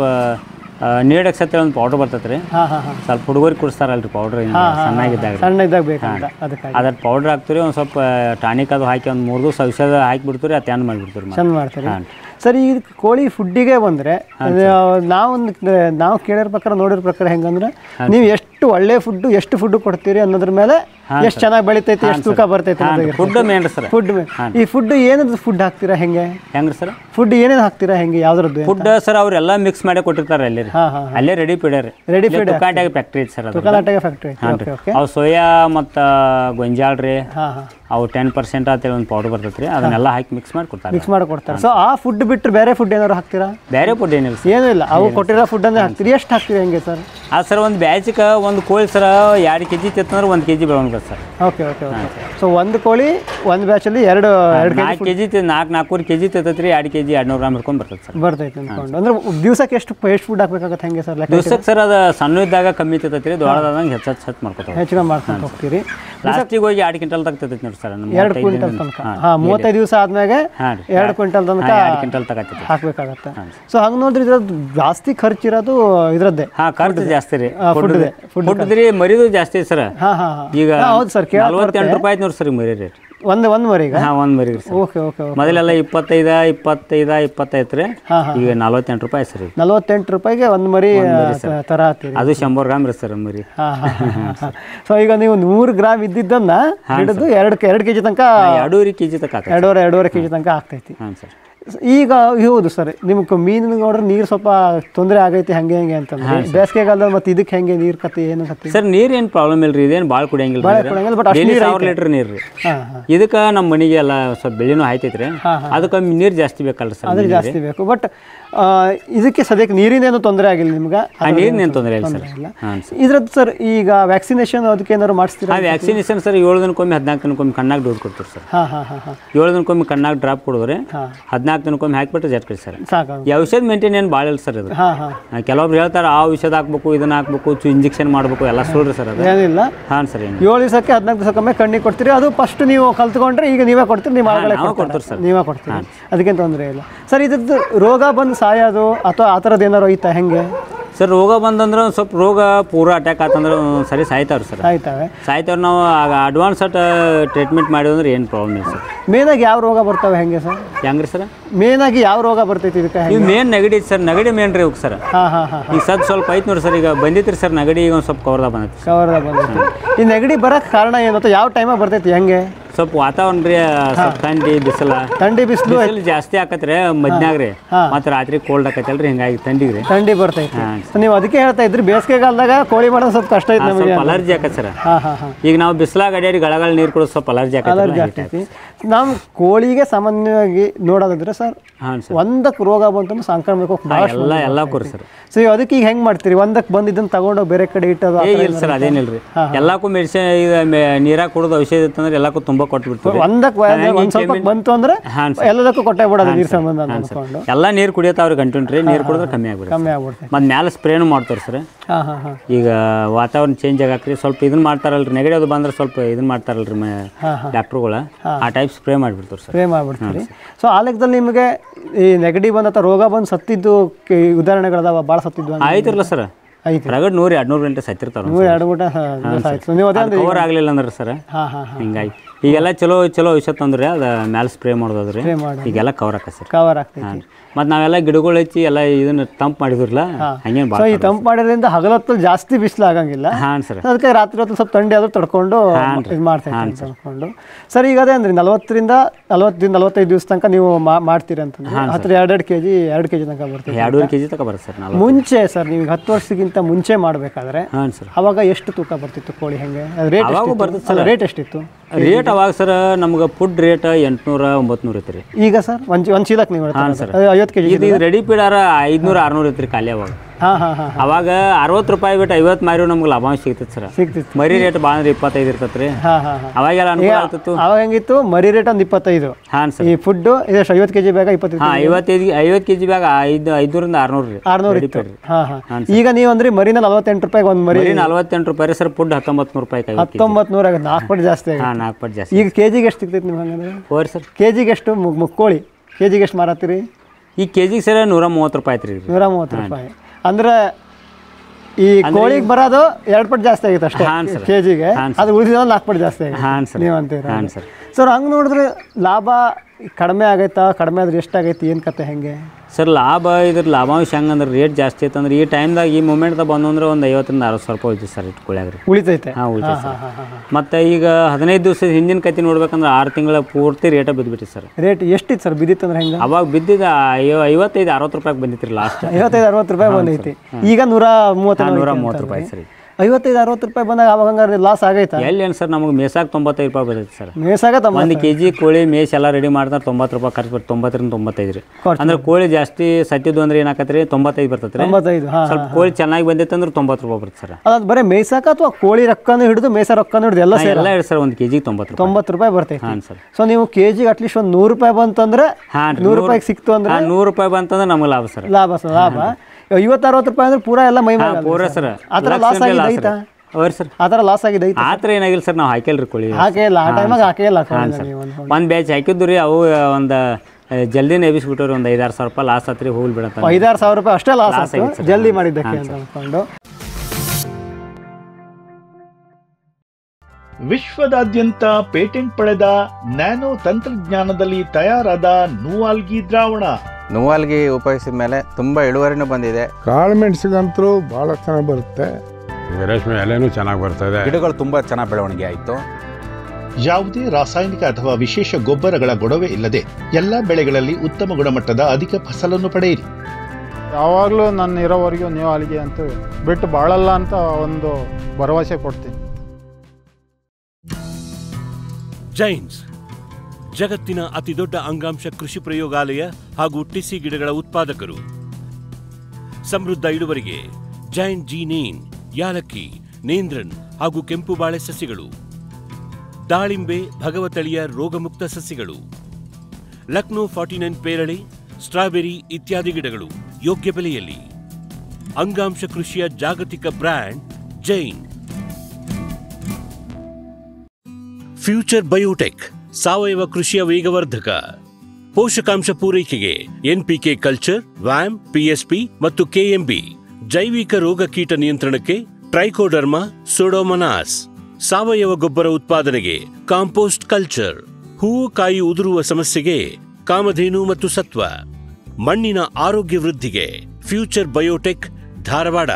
ನೀಡಕ್ಕೆ ಸತ್ತ ಒಂದು ಪೌಡ್ರ್ ಬರ್ತೈತೆ ರೀ ಹಾಂ ಹಾಂ ಹಾಂ ಸ್ವಲ್ಪ ಹುಡುಗರಿಗೆ ಕುಡಿಸ್ತಾರಲ್ರಿ ಪೌಡ್ರ್ ಸಣ್ಣಾಗಿದ್ದಾಗ ರೀ ಸಣ್ಣ ಇದ್ದಾಗ ಬೇಕಂತ ಅದಕ್ಕಾಗಿ ಅದ್ರ ಪೌಡ್ರ್ ಹಾಕ್ತೀರಿ ಒಂದು ಸ್ವಲ್ಪ ಟಾನಿಕ್ ಅದು ಹಾಕಿ ಒಂದು ಮೂರು ದಿವಸ ಔಷಧ ಹಾಕಿ ಬಿಡ್ತೀರಿ ಅದು ಏನು ಮಾಡಿಬಿಡ್ತೀರಿ ಚೆಂದ ಮಾಡ್ತೀರಿ ಸರ್ ಈ ಕೋಳಿ ಫುಡ್ಡಿಗೆ ಬಂದರೆ ನಾವು ನಾವು ಕೇಳಿರೋ ಪ್ರಕಾರ ನೋಡಿರೋ ಪ್ರಕಾರ ಹೆಂಗಂದ್ರೆ ನೀವು ಎಷ್ಟು ಒಳ್ಳೆ ಫುಡ್ಡು ಎಷ್ಟು ಫುಡ್ ಕೊಡ್ತೀರಿ ಅನ್ನೋದ್ರ ಮೇಲೆ ಎಷ್ಟು ಚೆನ್ನಾಗಿ ಬೆಳಿತೈತಿ ಎಷ್ಟು ತೂಕ ಬರ್ತೈತಿ ಫುಡ್ ಮೇನ್ ರೀ ಸರ್ ಫುಡ್ ಈ ಫುಡ್ ಏನದು ಫುಡ್ ಹಾಕ್ತೀರಾ ಹೆಂಗೆ ಹೆಂಗ್ರಿ ಸರ್ ಫುಡ್ ಏನೇನು ಹಾಕ್ತೀರಾ ಹೆಂಗೆ ಯಾವ್ದ್ರದ್ದು ಫುಡ್ ಸರ್ ಅವ್ರೆಲ್ಲ ಮಿಕ್ಸ್ ಮಾಡಿ ಕೊಟ್ಟಿರ್ತಾರೆ ಅಲ್ಲಿ ರೀ ಹಾಂ ಹಾಂ ಅಲ್ಲೇ ರೆಡಿ ಪಿಡ್ಯಾರಿ Ready feed ತುಕಾಟ್ಯಾಗ ಫ್ಯಾಕ್ಟ್ರಿ ಐತೆ ಸರ್ ಅದು ಕರ್ನಾಟಕ ಫ್ಯಾಕ್ಟ್ರಿ ಓಕೆ ಓಕೆ ಅವು ಸೋಯಾ ಮತ್ತು ಗೊಂಜಾಳ ರೀ ಹಾಂ ಹಾಂ ಅವು ಟೆನ್ ಪರ್ಸೆಂಟ್ ಅಂತೇಳಿ ಒಂದು ಪೌಡರ್ ಬರ್ತೈತೆ ರೀ ಅದನ್ನೆಲ್ಲ ಹಾಕಿ ಮಿಕ್ಸ್ ಮಾಡಿ ಕೊಡ್ತಾರೆ ಮಿಕ್ಸ್ ಮಾಡಿ ಕೊಡ್ತಾರೆ ಸೊ ಆ ಫುಡ್ ಬಿಟ್ಟರೆ ಬೇರೆ ಫುಡ್ ಏನಾದ್ರು ಹಾಕ್ತೀರಾ ಬೇರೆ ಫುಡ್ ಏನಿಲ್ಲ ಸರ್ ಏನೂ ಇಲ್ಲ ಅವು ಕೊಟ್ಟಿರೋ ಫುಡ್ಡನ್ನೇ ಹಾಕ್ತೀರಿ ಎಷ್ಟು ಹಾಕ್ತೀರಿ ಹೆಂಗೆ ಸರ್ ಆ ಸರ್ ಒಂದು ಬ್ಯಾಚಿಗೆ ಒಂದು ಕೋಳಿ ಸರ ಎರಡು ಕೆ ಜಿ ತಿತ್ತಂದ್ರೆ ಒಂದು ಕೆ ಜಿ ಬೆಳವಣಿಗೆ sir okay okay okay so ಒಂದು ಕೋಳಿ ಒಂದು ಬ್ಯಾಚಲ್ಲಿ ಎರಡು ಎರಡು ಕೆ ನಾಲ್ಕು ಕೆ ಜಿ ನಾಲ್ಕು ನಾಲ್ಕೂವರೆ ಕೆ ಜಿ ತಿತ್ತೈತೆ ರೀ ಎರಡು ಕೆ ಜಿ ಎರಡು ನೂರು ಗ್ರಾಮ್ ಹಿಡ್ಕೊಂಡು ಬರ್ತದೆ ಸರ್ ಬರ್ತೈತೆ ಅಂದ್ಕೊಂಡು ಅಂದ್ರೆ ದಿವ್ಸಕ್ಕೆ ಎಷ್ಟು ಎಷ್ಟು ಫುಡ್ ಹಾಕ್ಬೇಕಾಗತ್ತೆ ಹೆಂಗೆ ಸರ್ ಲೆಕ್ಕ ದಿವ್ಸಕ್ಕೆ ಸರ್ ಅದು ಸಣ್ಣ ಇದ್ದಾಗ ಕಮ್ಮಿ ತಿತ್ತೈತೆ ರೀ ದೊಡ್ಡದಾದಂಗೆ ಹೆಚ್ಚು ಹೆಚ್ಚು ಹೆಚ್ಚು ಮಾಡ್ಕೊತಾವೆ ಹೆಚ್ಚಿಗೆ ಮಾಡ್ಕೊಂಡು ಹೋಗ್ತೀರಿ ಲಾಸ್ಟಿಗೆ ಹೋಗಿ ಎರಡು ಕ್ವಿಂಟಲ್ ತಗ್ತೈತೆ ನೋಡಿ ಸರ್ ನಮ್ಮ ಎರಡು ಕ್ವಿಂಟಲ್ ತನಕ ಹಾಂ ಮೂವತ್ತೈದು ದಿವಸ ಆದ್ಮೇಲೆ ಹಾಂ ರೀ ಎರಡು ಕ್ವಿಂಟಲ್ ತನಕ ಎರಡು ಕ್ವಿಂಟಲ್ ತಗತ್ತೈತೆ ಹಾಕ್ಬೇಕಾಗತ್ತೆ ಸೊ ಹಂಗೆ ನೋಡಿದ್ರೆ ಇದ್ರದ್ದು ಜಾಸ್ತಿ ಖರ್ಚಿರೋದು ಇದರದ್ದೇ ಹಾಂ ಖರ್ಚು ಜಾಸ್ತಿ ರೀ ಫುಡ್ದೆ ಫುಡ್ ಫುಡ್ ರೀ ಮರಿದು ಜಾಸ್ತಿ ಸರ್ ಹಾಂ ಹಾಂ ಹಾಂ ಈಗ ಹೌದು ಸರ್ ಕೇಳ ನಲ್ವತ್ತೆಂಟು ರೂಪಾಯಿ ಐತೆ ನೋಡಿ ಸರ್ ಮರಿ ರೇಟ್ ಒಂದು ಒಂದು ಮರಿಗೆ ಹಾಂ ಒಂದು ಮರಿಗೆ ಸರ್ ಓಕೆ ಓಕೆ ಓಕೆ ಮೊದಲೆಲ್ಲ ಇಪ್ಪತ್ತೈದು ಇಪ್ಪತ್ತೈದು ಇಪ್ಪತ್ತೈದು ರೀ ಹಾಂ ಹಾಂ ಈಗ ನಲ್ವತ್ತೆಂಟು ರೂಪಾಯಿ ಸರ್ ಈಗ ನಲವತ್ತೆಂಟು ರೂಪಾಯಿಗೆ ಒಂದು ಮರಿ ಥರ ಹಾಕ್ತೀರಿ ಅದು ಶಂಬರ್ ಗ್ರಾಮ್ ರೀ ಸರ್ ಮರಿ ಹಾಂ ಹಾಂ ಹಾಂ ಸೊ ಈಗ ನೀವು ನೂರು ಗ್ರಾಮ್ ಇದ್ದಿದ್ದನ್ನ ಹಿಡಿದು ಎರಡು ಎರಡು ಕೆ ಜಿ ತನಕ ಎರಡೂವರೆ ಕೆ ಜಿ ತನಕ ಹಾಕೈತೆ ಎರಡೂವರೆ ಎರಡೂವರೆ ಕೆ ಜಿ ತನಕ ಆಗ್ತೈತಿ ಹಾಂ ಸರ್ ಈಗ ಹೌದು ಸರ್ ನಿಮ್ಗೆ ಮೀನಿನ ನೋಡ್ರೆ ನೀರು ಸ್ವಲ್ಪ ತೊಂದರೆ ಆಗೈತಿ ಹಂಗೆ ಹಂಗೆ ಅಂತಂದ್ರೆ ಬೇಸಿಗೆಗಾಲದಲ್ಲಿ ಮತ್ತೆ ಇದಕ್ಕೆ ಹೆಂಗೆ ನೀರು ಕತ್ತಿ ಏನು ಕತ್ತಿ ಸರ್ ನೀರು ಏನು ಪ್ರಾಬ್ಲಮ್ ಇಲ್ಲ ರೀ ಇದೇನು ಭಾಳ ಕುಡಿಯಂಗಿಲ್ಲ ಕುಡಿಯಂಗಿಲ್ಲ, but ಅಷ್ಟ್ ಡೈಲಿ ನೀರ್ ಸಾವಿರ ಲೀಟ್ರ್ ನೀರು ರೀ ಹಾಂ ಹಾಂ ಇದಕ್ಕೆ ನಮ್ಮ ಮನೆಗೆ ಎಲ್ಲ ಸ್ವಲ್ಪ ಬೆಳೆನೂ ಆಯ್ತೈತೆ ರೀ ಅದಕ್ಕೆ ನೀರು ಜಾಸ್ತಿ ಬೇಕಲ್ಲ ಸರ್ ಅದ್ರ ಜಾಸ್ತಿ ಬೇಕು ಬಟ್ ಇದಕ್ಕೆ ಸದ್ಯಕ್ಕೆ ನೀರಿನೇನು ತೊಂದರೆ ಆಗಿಲ್ಲ ನಿಮ್ಗೆ ಆ ನೀರಿನೇನು ತೊಂದರೆ ಇಲ್ಲ ಸರ್ ಇಲ್ಲ ಹಾಂ ಸರ್ ಇದ್ರದ್ದು ಸರ್ ಈಗ ವ್ಯಾಕ್ಸಿನೇಷನ್ ಅದಕ್ಕೆ ಏನಾದ್ರು ಮಾಡಿಸ್ತೀರಾ ಆ ವ್ಯಾಕ್ಸಿನೇಷನ್ ಸರ್ ಏಳು ದಿನಕ್ಕೊಮ್ಮೆ ಹದಿನಾಲ್ಕು ದಿನಕ್ಕೊಮ್ಮೆ ಕಣ್ಣಾಗ ಡೋಸ್ ಕೊಡ್ತೀವಿ ಸರ್ ಹಾಂ ಹಾಂ ಹಾಂ ಹಾಂ ಏಳು ದಿನಕ್ಕೊಮ್ಮೆ ಕಣ್ಣಾಗ ಡ್ರಾಪ್ ಕೊಡಿದ್ರೆ ಹಾಂ ಹದಿನಾಲ್ಕು ದಿನಕ್ಕೊಮ್ಮೆ ಹಾಕಿಬಿಟ್ಟು ಜಟ್ ಕಳಿ ಸರ್ ಸಾಕು ಈ ಔಷಧ ಮೇಂಟೈನ್ ಏನು ಭಾಳ ಇಲ್ಲ ಸರ್ ಇದು ಹಾಂ ಹಾಂ ಆ, ಕೆಲವೊಬ್ರು ಹೇಳ್ತಾರೆ ಆ ಔಷಧ ಹಾಕ್ಬೇಕು ಇದನ್ನ ಹಾಕ್ಬೇಕು ಚು ಇಂಜೆಕ್ಷನ್ ಮಾಡಬೇಕು ಎಲ್ಲ ಸುಳ್ರಿ ಸರ್ ಅದು ಏನಿಲ್ಲ ಹಾಂ ಸರ್ ಏನು ಏಳು ದಿವಸಕ್ಕೆ ಹದಿನಾಲ್ಕು ದಿವಸಕ್ಕೊಮ್ಮೆ ಕಣ್ಣಿಗೆ ಕೊಡ್ತೀರಿ ಅದು ಫಸ್ಟ್ ನೀವು ಕಲ್ತ್ಕೊಂಡ್ರೆ ಈಗ ನೀವೇ ಕೊಡ್ತೀರಿ ನೀವು ಆಳುಗಳೇ ನಾವು ಕೊಡ್ತಾರೆ. ಕೊಡ್ತೀವಿ ಸರ್. ನೀವೇ ಕೊಡ್ತೀರಿ ಅದಕ್ಕೇನು ತೊಂದರೆ ಇಲ್ಲ ಸರ್ ಇದ್ದದ್ದು ರೋಗ ಬಂದು ಸಾಯೋದು ಅಥವಾ ಆ ಥರದ್ದು ಏನಾರು ಐತಾ ಹೆಂಗೆ ಸರ್ ರೋಗ ಬಂದಂದ್ರೆ ಒಂದು ಸ್ವಲ್ಪ ರೋಗ ಪೂರ ಅಟ್ಯಾಕ್ ಆತಂದ್ರೆ ಒಂದ್ ಸರಿ ಸಾಯ್ತಾವ್ರಿ ಸರ್ ಆಯ್ತವೆ ಸಾಯ್ತಾವ್ರು ನಾವು ಅಡ್ವಾನ್ಸ್ ಅಟ್ ಟ್ರೀಟ್ಮೆಂಟ್ ಮಾಡಿದ್ರೆ ಏನು ಪ್ರಾಬ್ಲಮ್ ಇಲ್ಲ ಸರ್ ಮೇನಾಗಿ ಯಾವ ರೋಗ ಬರ್ತವೆ ಹೆಂಗೆ ಸರ್ ಹೆಂಗ್ರಿ ಸರ್ ಮೇನಾಗಿ ಯಾವ ರೋಗ ಬರ್ತೈತಿ ಇದಕ್ಕೆ ಇವು ಮೇನ್ ನೆಗಡಿ ಸರ್ ನೆಗಡಿ ಮೇನ್ ರೀ ಇವ್ಕೆ ಸರ್ ಹಾಂ ಹಾಂ ಹಾಂ ಈಗ ಸದ್ ಸ್ವಲ್ಪ ಐತೆ ನೋಡಿ ಸರ್ ಈಗ ಬಂದಿತ್ರಿ ಸರ್ ನೆಗಡಿ ಈಗ ಒಂದು ಸ್ವಲ್ಪ ಕವರ್ದಾಗ ಬಂದೈತಿ ಕವರ್ದಾಗ ಬಂದೈತಿ ಈ ನೆಗಡಿ ಬರೋಕ್ಕೆ ಕಾರಣ ಏನು ಅಥವಾ ಯಾವ ಟೈಮಾಗ ಬರ್ತೈತಿ ಹೆಂಗೆ ಸ್ವಲ್ಪ ವಾತಾವರಣ ರೀ ಸ್ವಲ್ಪ ಥಂಡಿ ಬಿಸಿಲ ಥಂಡಿ ಬಿಸಿಲು ಬಿಸಿಲು ಜಾಸ್ತಿ ಆಕತ್ರಿ ಮಧ್ಯಾಹ್ನ ರೀ ಮತ್ತು ರಾತ್ರಿ ಕೋಲ್ಡ್ ಆಕತ್ತಲ್ರಿ ಹಿಂಗಾಗಿ ಥಂಡಿಗೆ ರೀ ಥಂಡಿ ಬರ್ತೈತಿ ಸೊ ನೀವು ಅದಕ್ಕೆ ಹೇಳ್ತಾ ಇದ್ರಿ ಬೇಸಿಗೆಗಾಲದಾಗ ಕೋಳಿ ಮಾಡೋದು ಸ್ವಲ್ಪ ಕಷ್ಟ ಐತೆ ನಮಗೆ ಸ್ವಲ್ಪ ಅಲರ್ಜಿ ಆಕತ್ ಸರ್ ಹಾಂ ಹಾಂ ಹಾಂ ಈಗ ನಾವು ಬಿಸಿಲಾಗ ಅಡ್ಯಾಡಿ ಗಳಗಳ ನೀರು ಕುಡಿದು ಸ್ವಲ್ಪ ಅಲರ್ಜಿ ಅಲರ್ಜಿ ಆಕತ್ರಿ ಆಗ್ತೈತಿ ನಮ್ಮ ಕೋಳಿಗೆ ಸಾಮಾನ್ಯವಾಗಿ ನೋಡೋದಾದ್ರೆ ಸರ್ ಹಾಂ ಸರ್ ಒಂದಕ್ಕೆ ರೋಗ ಬಂತಂದ್ರೆ ಸಾಂಕ್ರಾಮಿಕ ಎಲ್ಲ ಎಲ್ಲ ಕೊರಿ ಸರ್ ಸೊ ಅದಕ್ಕೆ ಈಗ ಹೆಂಗೆ ಮಾಡ್ತೀರಿ ಒಂದಕ್ಕೆ ಬಂದಿದ್ದನ್ನು ತಗೊಂಡೋಗಿ ಬೇರೆ ಕಡೆ ಇಟ್ಟೋದು ಆ ಏ ಥರ ಇಲ್ಲ ಸರ್ ಅದೇನಿಲ್ಲ ರೀ ಎಲ್ಲಕ್ಕೂ ಮೆಡಿಸಿನ್ ಈಗ ನೀರಾಗ ಕುಡಿದು ಔಷಧ ಇತ್ತಂದ್ರೆ ಎಲ್ಲಕ್ಕೂ ತುಂಬ ಕೊಟ್ಟು ಬಿಡ್ತೀವಿ ಒಂದಕ್ಕೆ ಒಂದು ಸ್ವಲ್ಪ ಬಂತು ಅಂದ್ರೆ ಹಾಂ ಎಲ್ಲದಕ್ಕೂ ಕೊಟ್ಟೆ ಬಿಡೋದು ನೀರು ಸಂಬಂಧ ಅಂತ ಅನ್ಕೊಂಡು ಎಲ್ಲ ನೀರು ಕುಡಿಯತ್ತಾವ್ರಿ ಕಂಟಿನ್ಯೂ ರೀ ನೀರು ಕುಡಿದ್ರೆ ಕಮ್ಮಿ ಆಗ್ಬಿಡುತ್ತೆ ಕಮ್ಮಿ ಆಗ್ಬಿಡ್ತೈತೆ ಮತ್ತು ಮ್ಯಾಲೆ ಸ್ಪ್ರೇನು ಮಾಡ್ತಾರೆ ಸರ್ ಹಾಂ ಹಾಂ ಹಾಂ ಈಗ ವಾತಾವರಣ ಚೇಂಜ್ ಆಗಾಕ್ರಿ ಸ್ವಲ್ಪ ಇದನ್ನ ಮಾಡ್ತಾರಲ್ರಿ ನೆಗಡಿ ಅದು ಬಂದ್ರೆ ಸ್ವಲ್ಪ ಇದನ್ನ ಮಾಡ್ತಾರಲ್ರಿ ಮ ಡಾಕ್ಟ್ರುಗಳ ಆ ಟೈಪ್ ಸ್ಪ್ರೇ ಮಾಡಿಬಿಡ್ತಾರೆ ಸರ್ ಸ್ಪ್ರೇ ಮಾಡ್ಬಿಡ್ತೀರಿ ಸೊ ಆ ಲೆಕ್ಕದಲ್ಲಿ ನಿಮಗೆ ಈ ನೆಗಡಿ ಬಂದ ಅಥವಾ ರೋಗ ಬಂದು ಸತ್ತಿದ್ದು ಕೆ- ಉದಾಹರಣೆಗಳದಾವ ಭಾಳ ಸತ್ತಿದ್ದು ಅಂತ ಆಯ್ತಿರಲ್ಲ ಸರ್ ಐತಿ ರಗಡ್ ನೂರು ಎರಡು ನೂರು ಗಂಟೆ ಸತ್ತಿರ್ತಾರ ನೀವು ಎರಡು ಊಟ ದಿವಸ ಆಯ್ತು ನೀವು ಅದೇ ಅಂದ್ರೆ ಕವರ್ ಆಗಲಿಲ್ಲ ಅಂದ್ರೆ ಸರ್ ಹಾಂ ಹಾಂ ಹಾಂ ಹಿಂಗಾಗಿ ಈಗೆಲ್ಲ ಚಲೋ ಚಲೋ ಔಷಧ ತಂದ್ರಿ ಅದು ಮ್ಯಾಲೆ ಸ್ಪ್ರೇ ಮಾಡೋದ್ರಿ Spray ಮಾಡೋದು. ಈಗೆಲ್ಲ ಕವರ್ ಆಕ ಸರ್ ಕವರ್ ಆಗ್ತೈತಿ ಹಾಂ ಮತ್ತು ನಾವೆಲ್ಲ ಗಿಡಗಳು ಹಚ್ಚಿ ಎಲ್ಲ ಇದನ್ನ ತಂಪು ಮಾಡಿದ್ರಲ್ಲ ಹಂಗೇನು ಸೊ ಭಾಳ ಈ ತಂಪು ಮಾಡೋದ್ರಿಂದ ಹಗಲೊತ್ತಲ್ಲಿ ಜಾಸ್ತಿ ಬಿಸಿಲು ಆಗಂಗಿಲ್ಲ ಹಾಂ ಸರ್ ಅದಕ್ಕೆ ರಾತ್ರಿ ಹೊತ್ತು ಸ್ವಲ್ಪ ಥಂಡಿ ಆದ್ರೂ ತಡ್ಕೊಂಡು ಇದು ಮಾಡ್ತಾ ಇರ್ತೀನಿ ಅಂತ ಅನ್ಕೊಂಡು ಸರ್ ಈಗ ಅದೇ ಅಂದ್ರೆ ನಲವತ್ತರಿಂದ ನಲವತ್ತು ನಲವತ್ತೈದು ದಿವಸ ತನಕ ನೀವು ಮಾ- ಮಾಡ್ತೀರಿ ಅಂತಂದ್ರೆ ಹತ್ರ ಎರಡೆರಡು ಕೆ ಜಿ ಎರಡು ಕೆ ಜಿ ತನಕ ಬರ್ತೀವಿ ಎರಡೂವರೆ ಕೆ ಜಿ ತನಕ ಬರುತ್ತೆ ಸರ್ ನಾಲ್ಕು ಮುಂಚೆ ಸರ್ ನೀವು ಹತ್ತು ವರ್ಷಕ್ಕಿಂತ ಮುಂಚೆ ಮಾಡಬೇಕಾದ್ರೆ ಹಾಂ ಸರ್ ಅವಾಗ ಎಷ್ಟು ತೂಕ ಬರ್ತಿತ್ತು ಕೋಳಿ ಹೆಂಗೆ ರೇಟ್ ಅವಾಗೂ ಬರ್ತದೆ ರೇಟ್ ಎಷ್ಟಿತ್ತು ರೇಟ್ ಅವಾಗ ಸರ್ ನಮ್ಗೆ ಫುಡ್ ರೇಟ್ ಎಂಟುನೂರ ಒಂಬತ್ನೂರ ಐತ್ರಿ ಈಗ ಸರ್ ಒಂದು ಒಂದು ಚೀಲಕ್ಕೆ ನೀವು ಹಾಂ ಸರ್ ಐವತ್ತು ಕೆ ಜಿ ಇದು ರೆಡಿ ಪೀಡಾರ ಐದುನೂರ ಆರುನೂರು ಐತ್ರಿ ಖಾಲಿ ಅವಾಗ ಹಾಂ ಹಾಂ ಹಾಂ ಅವಾಗ ಅರವತ್ತು ರೂಪಾಯಿ ಬಿಟ್ಟು ಐವತ್ತು ಮಾರಿ ನಮ್ಗೆ ಲಾಭಾಂಶ ಸಿಗ್ತೈತೆ ಸರ್ ಸಿಗ್ತಿತ್ತು ಮರಿ ರೇಟ್ ಭಾಳ ಅಂದ್ರೆ ಇಪ್ಪತ್ತೈದು ಇರ್ತೈತೆ ರೀ ಹಾಂ ಹಾಂ ಹಾಂ ಅವಾಗೆಲ್ಲ ಅನುಕೂಲ ಆಗ್ತಿತ್ತು ಅವಾಗ ಹೆಂಗಿತ್ತು ಮರಿ ರೇಟ್ ಒಂದು ಇಪ್ಪತ್ತೈದು ಹಾಂ ಸರ್ ಈ ಫುಡ್ಡು ಇದೆಷ್ಟು ಐವತ್ತು ಕೆ ಜಿ ಬೇಕಾ ಇಪ್ಪತ್ತೈದು ಹಾಂ ಐವತ್ತೈದು ಐವತ್ತು ಕೆ ಜಿ ಬ್ಯಾಗ ಐದು ಐದುನೂರಿಂದ ಆರುನೂರು ರೀ ಆರ್ನೂರು ರೆಡಿ ಇತ್ತು ಪೀಡ್ ಹಾಂ ಹಾಂ ಈಗ ನೀವು ಅಂದ್ರೆ ಮರಿನ ನಲವತ್ತೆಂಟು ರೂಪಾಯಿಗೆ ಒಂದು ಮರಿ ಮರಿ ನಲ್ವತ್ತೆಂಟು ರೂಪಾಯಿ ರೀ ಸರ್ ಫುಡ್ ಹತ್ತೊಂಬತ್ತು ನೂರು ರೂಪಾಯಿ ಐವತ್ತು ಹತ್ತೊಂಬತ್ತು ನೂರ ಆಗುತ್ತೆ ನಾಲ್ಕು ಪಟ್ಟು ಜಾಸ್ತಿ ಆಗುತ್ತೆ ಹಾಂ ನಾಲ್ಕು ಪಟ್ಟು ಜಾಸ್ತಿ ಈಗ ಕೆ ಜಿಗೆ ಎಷ್ಟು ಸಿಗ್ತೈತೆ ನಿಮ್ಗೆ ಹಂಗಂದ್ರೆ ಹೋರಿ ಸರ್ ಕೆ ಜಿಗೆ ಎಷ್ಟು ಮುಗ್ ಮುಕ್ಕೋಳಿ ಕೆ ಜಿಗೆ ಎಷ್ಟು ಮಾರತ್ತೀರಿ ಈ ಕೆ ಜಿಗೆ ಸರ್ ನೂರ ಮೂವತ್ತು ರೂಪಾಯಿ ಐತ್ರಿ ಇದು ನೂರ ಮೂವತ್ತು ರೂಪಾಯಿ ಅಂದ್ರೆ ಈ ಕೋಳಿಗೆ ಬರೋದು ಎರಡು ಪಟ್ಟು ಜಾಸ್ತಿ ಆಗುತ್ತೆ ಅಷ್ಟೇ ಹಾಂ ಸರ್. ಕೆ ಜಿಗೆ ಹಾಂ ಅದು ಉಳಿದಿರೋ ನಾಲ್ಕು ಪಟ್ಟು ಜಾಸ್ತಿ ಆಗುತ್ತೆ ಹಾಂ ಸರ್ ನೀವು ಅಂತೀರ ಹಾಂ ಸರ್ ಸರ್ ಹಂಗೆ ನೋಡಿದ್ರೆ ಲಾಭ ಕಡಿಮೆ ಆಗೈತಾ ಕಡಿಮೆ ಆದ್ರೆ ಎಷ್ಟಾಗೈತಿ ಏನು ಕತೆ ಹೆಂಗೆ ಸರ್ ಲಾಭ ಇದ್ರ ಲಾಭಾಂಶ ಹೆಂಗಂದ್ರೆ ರೇಟ್ ಜಾಸ್ತಿ ಐತಂದ್ರೆ ಈ ಟೈಮ್ದಾಗ ಈ ಮೂಮೆಂಟ್ದಾಗ ಬಂದು ಅಂದ್ರೆ ಒಂದು ಐವತ್ತರಿಂದ ಅರವತ್ತು ಸಾವಿರ ರೂಪಾಯಿ ಹೋಯ್ತು ಸರ್ ಇಟ್ಟು ಕೋಳ್ಯಾಗ ರೀ ಉಳಿತೈತೆ ಹಾಂ ಉಳಿತು ಸರ್ ಹಾಂ ಹಾಂ ಹಾಂ ಮತ್ತು ಈಗ ಹದಿನೈದು ದಿವಸದ ಹಿಂದಿನ ಕತೆ ನೋಡ್ಬೇಕಂದ್ರೆ ಆರು ತಿಂಗಳ ಪೂರ್ತಿ ರೇಟ ಬಿದ್ದುಬಿಟ್ಟು ಸರ್ ರೇಟ್ ಎಷ್ಟಿತ್ತು ಸರ್ ಬಿದ್ದಿತ್ತು ಅಂದ್ರೆ ಹೆಂಗೆ ಅವಾಗ ಬಿದ್ದಿದ್ದ ಐವ ಐವತ್ತೈದು ಅರವತ್ತು ರೂಪಾಯಿಗೆ ಬಂದಿತ್ತು ರೀ ಲಾಸ್ಟ್ ಐವತ್ತೈದು ಅರವತ್ತು ರೂಪಾಯಿ ಬಂದೈತಿ ಈಗ ನೂರ ಮೂವತ್ತೈದು ನೂರ ಮೂವತ್ತು ರೂಪಾಯಿ ಸರ್ ಈಗ. ಐವತ್ತೈದು ಅರವತ್ತು ರೂಪಾಯಿ ಬಂದಾಗ ಅವಾಗ ಹಂಗಾರೆ ಲಾಸ್ ಆಗೈತಾ ಎಲ್ಲಿ ಏನು ಸರ್ ನಮಗೆ ಮೇಸಾಗ ತೊಂಬತ್ತೈದು ರೂಪಾಯಿ ಬರ್ತೈತೆ ಸರ್ ಮೇಸಾಗ ತಮ್ಮ ಒಂದು ಕೆ ಜಿ ಕೋಳಿ ಮೇಸ್ ಎಲ್ಲ ರೆಡಿ ಮಾಡ್ತಾರೆ ತೊಂಬತ್ತು ರೂಪಾಯಿ ಖರ್ಚು ಬರ್ತದೆ ತೊಂಬತ್ತರಿಂದ ತೊಂಬತ್ತೈದು ರೀ ಖರ್ಚು ಅಂದ್ರೆ ಕೋಳಿ ಜಾಸ್ತಿ ಸತ್ತಿದ್ದು ಅಂದ್ರೆ ಏನಾಕತ್ರಿ ರೀ ತೊಂಬತ್ತೈದು ಬರ್ತೈತೆ ರೀ ತೊಂಬತ್ತೈದು ಹಾಂ ಸ್ವಲ್ಪ ಕೋಳಿ ಚೆನ್ನಾಗಿ ಬಂದಿತ್ತು ಅಂದ್ರೆ ತೊಂಬತ್ತು ರೂಪಾಯಿ ಬರುತ್ತೆ ಸರ್ ಅದಾದ ಬರೀ ಮೇಯ್ಸಾಕ ಅಥವಾ ಕೋಳಿ ರೊಕ್ಕನೂ ಹಿಡಿದು ಮೇಯ್ಸ ರೊಕ್ಕನೂ ಹಿಡಿದು ಎಲ್ಲ ಸೇರಿ ಎಲ್ಲ ಹೇಳಿ ಸರ್ ಒಂದು ಕೆ ಜಿಗೆ ತೊಂಬತ್ತು ರೂಪಾಯಿ ತೊಂಬತ್ತು ರೂಪಾಯಿ ಬರ್ತೈತಿ ಹಾಂ ಸರ್ ಸೊ ನೀವು ಕೆ ಜಿಗೆ ಅಟ್ಲೀಸ್ಟ್ ಒಂದು ನೂರು ರೂಪಾಯಿ ಬಂತಂದ್ರೆ ಹಾಂ ರೀ ನೂರು ರೂಪಾಯಿಗೆ ಸಿಕ್ತು ಅಂದ್ರೆ ಹಾಂ ನೂರು ರೂಪಾಯಿ ಬಂತಂದ್ರೆ ನಮಗೆ ಲಾಭ ಸರ್ ಲಾಭ ಸರ್ ಲಾಭ ಐವತ್ತು ಅರವತ್ತು ರೂಪಾಯಿ ಅಂದ್ರೆ ಪೂರಾ ಎಲ್ಲ ಮೈ ಹಾಂ ಪೂರ ಸರ್ ಆ ಥರ ಲಾಸ್ ಆಗಿದೆ ಐತಾ ಅವ್ರಿ ಸರ್ ಆ ಥರ ಲಾಸ್ ಆಗಿದೆ ಐತಾ ಆ ಥರ ಏನಾಗಿಲ್ಲ ಸರ್ ನಾವು ಹಾಕಿಲ್ರಿ ಕೋಳಿ ಹಾಕೇ ಇಲ್ಲ ಆ ಟೈಮಾಗ ಹಾಕೇ ಇಲ್ಲ ಹಾಂ ಸರ್ ಒಂದು ಬ್ಯಾಚ್ ಹಾಕಿದ್ದು ರೀ ಅವು ಒಂದು ಜಲ್ದಿನೇ ಎಬ್ಬಿಸ್ಬಿಟ್ಟವ್ರಿ ಒಂದು ಐದಾರು ಸಾವಿರ ರೂಪಾಯಿ ಲಾಸ್ ಆತ್ರಿ ಹೋಗ್ಲಿ ಬಿಡತ್ತ ಐದಾರು ಸಾವಿರ ರೂಪಾಯಿ ಅಷ್ಟೇ ಲಾಸ್ Loss ಆಯ್ತು ಆಗಿತ್ತು ಸರ್. ಜಲ್ದಿ ಮಾಡಿದ್ದಕ್ಕೆ ಅಂತ ಅಂದ್ಕೊಂಡು ವಿಶ್ವದಾದ್ಯಂತ ಪೇಟೆಂಟ್ ಪಡೆದ ನ್ಯಾನೋ ತಂತ್ರಜ್ಞಾನದಲ್ಲಿ ತಯಾರಾದ ನೂವಾಲ್ಗಿ ದ್ರಾವಣ ನೋವಾಲ್ಗಿ ಉಪಯೋಗಿಸಿದ ಮೇಲೆ ತುಂಬ ಇಳುವರಿನೂ ಬಂದಿದೆ ಕಾಳು ಮೆಣಸಿಗಂತರೂ ಭಾಳ ಚೆನ್ನಾಗಿ ಬರುತ್ತೆ ರೇಷ್ಮೆ ಎಲೆನೂ ಚೆನ್ನಾಗಿ ಬರ್ತದೆ ಗಿಡಗಳು ತುಂಬ ಚೆನ್ನಾಗಿ ಬೆಳವಣಿಗೆ ಆಯಿತು ಯಾವುದೇ ರಾಸಾಯನಿಕ ಅಥವಾ ವಿಶೇಷ ಗೊಬ್ಬರಗಳ ಗೊಡವೆ ಇಲ್ಲದೆ ಎಲ್ಲಾ ಬೆಳೆಗಳಲ್ಲಿ ಉತ್ತಮ ಗುಣಮಟ್ಟದ ಅಧಿಕ ಫಸಲನ್ನು ಪಡೆಯಿರಿ ಯಾವಾಗಲೂ ನನ್ನ ಇರೋವರೆಗೂ ನೀವು ಅಲ್ಲಿಗೆ ಅಂತ ಬಿಟ್ಟು ಬಾಳಲ್ಲ ಅಂತ ಒಂದು ಭರವಸೆ ಕೊಡ್ತೀನಿ ಜೈನ್ಸ್ ಜಗತ್ತಿನ ಅತಿದೊಡ್ಡ ಅಂಗಾಂಶ ಕೃಷಿ ಪ್ರಯೋಗಾಲಯ ಹಾಗೂ ಟಿಸಿ ಗಿಡಗಳ ಉತ್ಪಾದಕರು ಸಮೃದ್ಧ ಇಳುವರಿಗೆ ಜೈನ್ ಜಿ ನೇನ್ ಯಾಲಕ್ಕಿ ನೇಂದ್ರನ್ ಹಾಗೂ ಕೆಂಪು ಬಾಳೆ ಸಸ್ಯಗಳು ದಾಳಿಂಬೆ ಭಗವತಳಿಯ ರೋಗಮುಕ್ತ ಸಸ್ಯಗಳು ಲಕ್ನೋ ಫಾರ್ಟಿ ನೈನ್ ಪೇರಳೆ ಸ್ಟ್ರಾಬೆರಿ ಇತ್ಯಾದಿ ಗಿಡಗಳು ಯೋಗ್ಯ ಬೆಲೆಯಲ್ಲಿ ಅಂಗಾಂಶ ಕೃಷಿಯ ಜಾಗತಿಕ ಬ್ರ್ಯಾಂಡ್ ಜೈನ್ ಫ್ಯೂಚರ್ ಬಯೋಟೆಕ್ ಸಾವಯವ ಕೃಷಿಯ ವೇಗವರ್ಧಕ ಪೋಷಕಾಂಶ ಪೂರೈಕೆಗೆ ಎನ್ಪಿಕೆ ಕಲ್ಚರ್ ವ್ಯಾಮ್ ಪಿಎಸ್ಪಿ ಮತ್ತು ಕೆಎಂಬಿ ಜೈವಿಕ ರೋಗ ಕೀಟ ನಿಯಂತ್ರಣಕ್ಕೆ ಟ್ರೈಕೋಡರ್ಮಾ ಸೊಡೋಮನಾಸ್ ಸಾವಯವ ಗೊಬ್ಬರ ಉತ್ಪಾದನೆಗೆ ಕಾಂಪೋಸ್ಟ್ ಕಲ್ಚರ್ ಹೂವು ಕಾಯಿ ಉದುರುವ ಸಮಸ್ಯೆಗೆ ಕಾಮಧೇನು ಮತ್ತು ಸತ್ವ ಮಣ್ಣಿನ ಆರೋಗ್ಯ ವೃದ್ಧಿಗೆ ಫ್ಯೂಚರ್ ಬಯೋಟೆಕ್ ಧಾರವಾಡ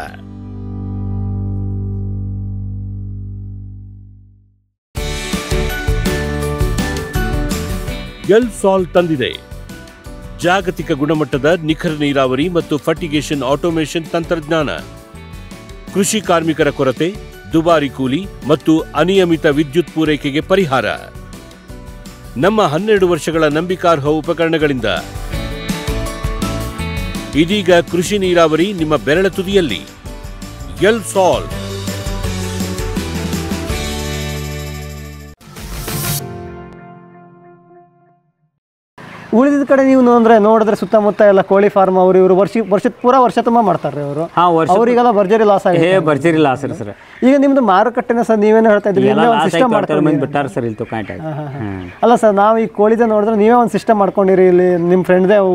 ಎಲ್ ಸಾಲ್ ತಂದಿದೆ ಜಾಗತಿಕ ಗುಣಮಟ್ಟದ ನಿಖರ ನೀರಾವರಿ ಮತ್ತು ಫರ್ಟಿಗೇಷನ್ ಆಟೋಮೇಷನ್ ತಂತ್ರಜ್ಞಾನ ಕೃಷಿ ಕಾರ್ಮಿಕರ ಕೊರತೆ ದುಬಾರಿ ಕೂಲಿ ಮತ್ತು ಅನಿಯಮಿತ ವಿದ್ಯುತ್ ಪೂರೈಕೆಗೆ ಪರಿಹಾರ ನಮ್ಮ ಹನ್ನೆರಡು ವರ್ಷಗಳ ನಂಬಿಕಾರ್ಹ ಉಪಕರಣಗಳಿಂದ ಇದೀಗ ಕೃಷಿ ನೀರಾವರಿ ನಿಮ್ಮ ಬೆರಳ ತುದಿಯಲ್ಲಿ ಎಲ್ ಸಾಲ್ ಉಳಿದಿದ ಕಡೆ ನೀವು ಅಂದ್ರೆ ನೋಡಿದ್ರೆ ಸುತ್ತಮುತ್ತ ಎಲ್ಲ ಕೋಳಿ ಫಾರ್ಮ್ ಅವರು ಇವರು ವರ್ಷ ವರ್ಷದ ಪೂರಾ ವರ್ಷ ತುಂಬ ಮಾಡ್ತಾರೆ ಅವರು ಹಾಂ ವರ್ಷ ಅವರಿಗೆಲ್ಲ ಭರ್ಜರಿ ಲಾಸ್ ಹೇ ಆಗಿದೆ ಬರ್ಜರಿ ಲಾಸ್ ರೀ ಸರ್ ಈಗ ನಿಮ್ದು ಮಾರುಕಟ್ಟೆನ ಸರ್ ನೀವೇನು ಹೇಳ್ತಾ ಇದ್ರಿ ಎಲ್ಲ ಇಲ್ಲೇ ಒಂದು ಲಾಸ್ ಸಿಸ್ಟಮ್ ಆಯ್ತು ಮಂದಿ ಮಾಡ್ಕೊಂಡು ಬಿಟ್ಟಾರ ಸರ್ ಇಲ್ಲಿ ತುಕಾಂಟ್ ಆಗಿ ಹ್ಮ್ ಅಲ್ಲ ಸರ್ ನಾವು ಈ ಕೋಳಿದ ನೋಡಿದ್ರೆ ನೀವೇ ಒಂದು ಸಿಸ್ಟಮ್ ಮಾಡ್ಕೊಂಡಿರಿ ಇಲ್ಲಿ ನಿಮ್ಮ ಫ್ರೆಂಡ್ದೇ ಅವು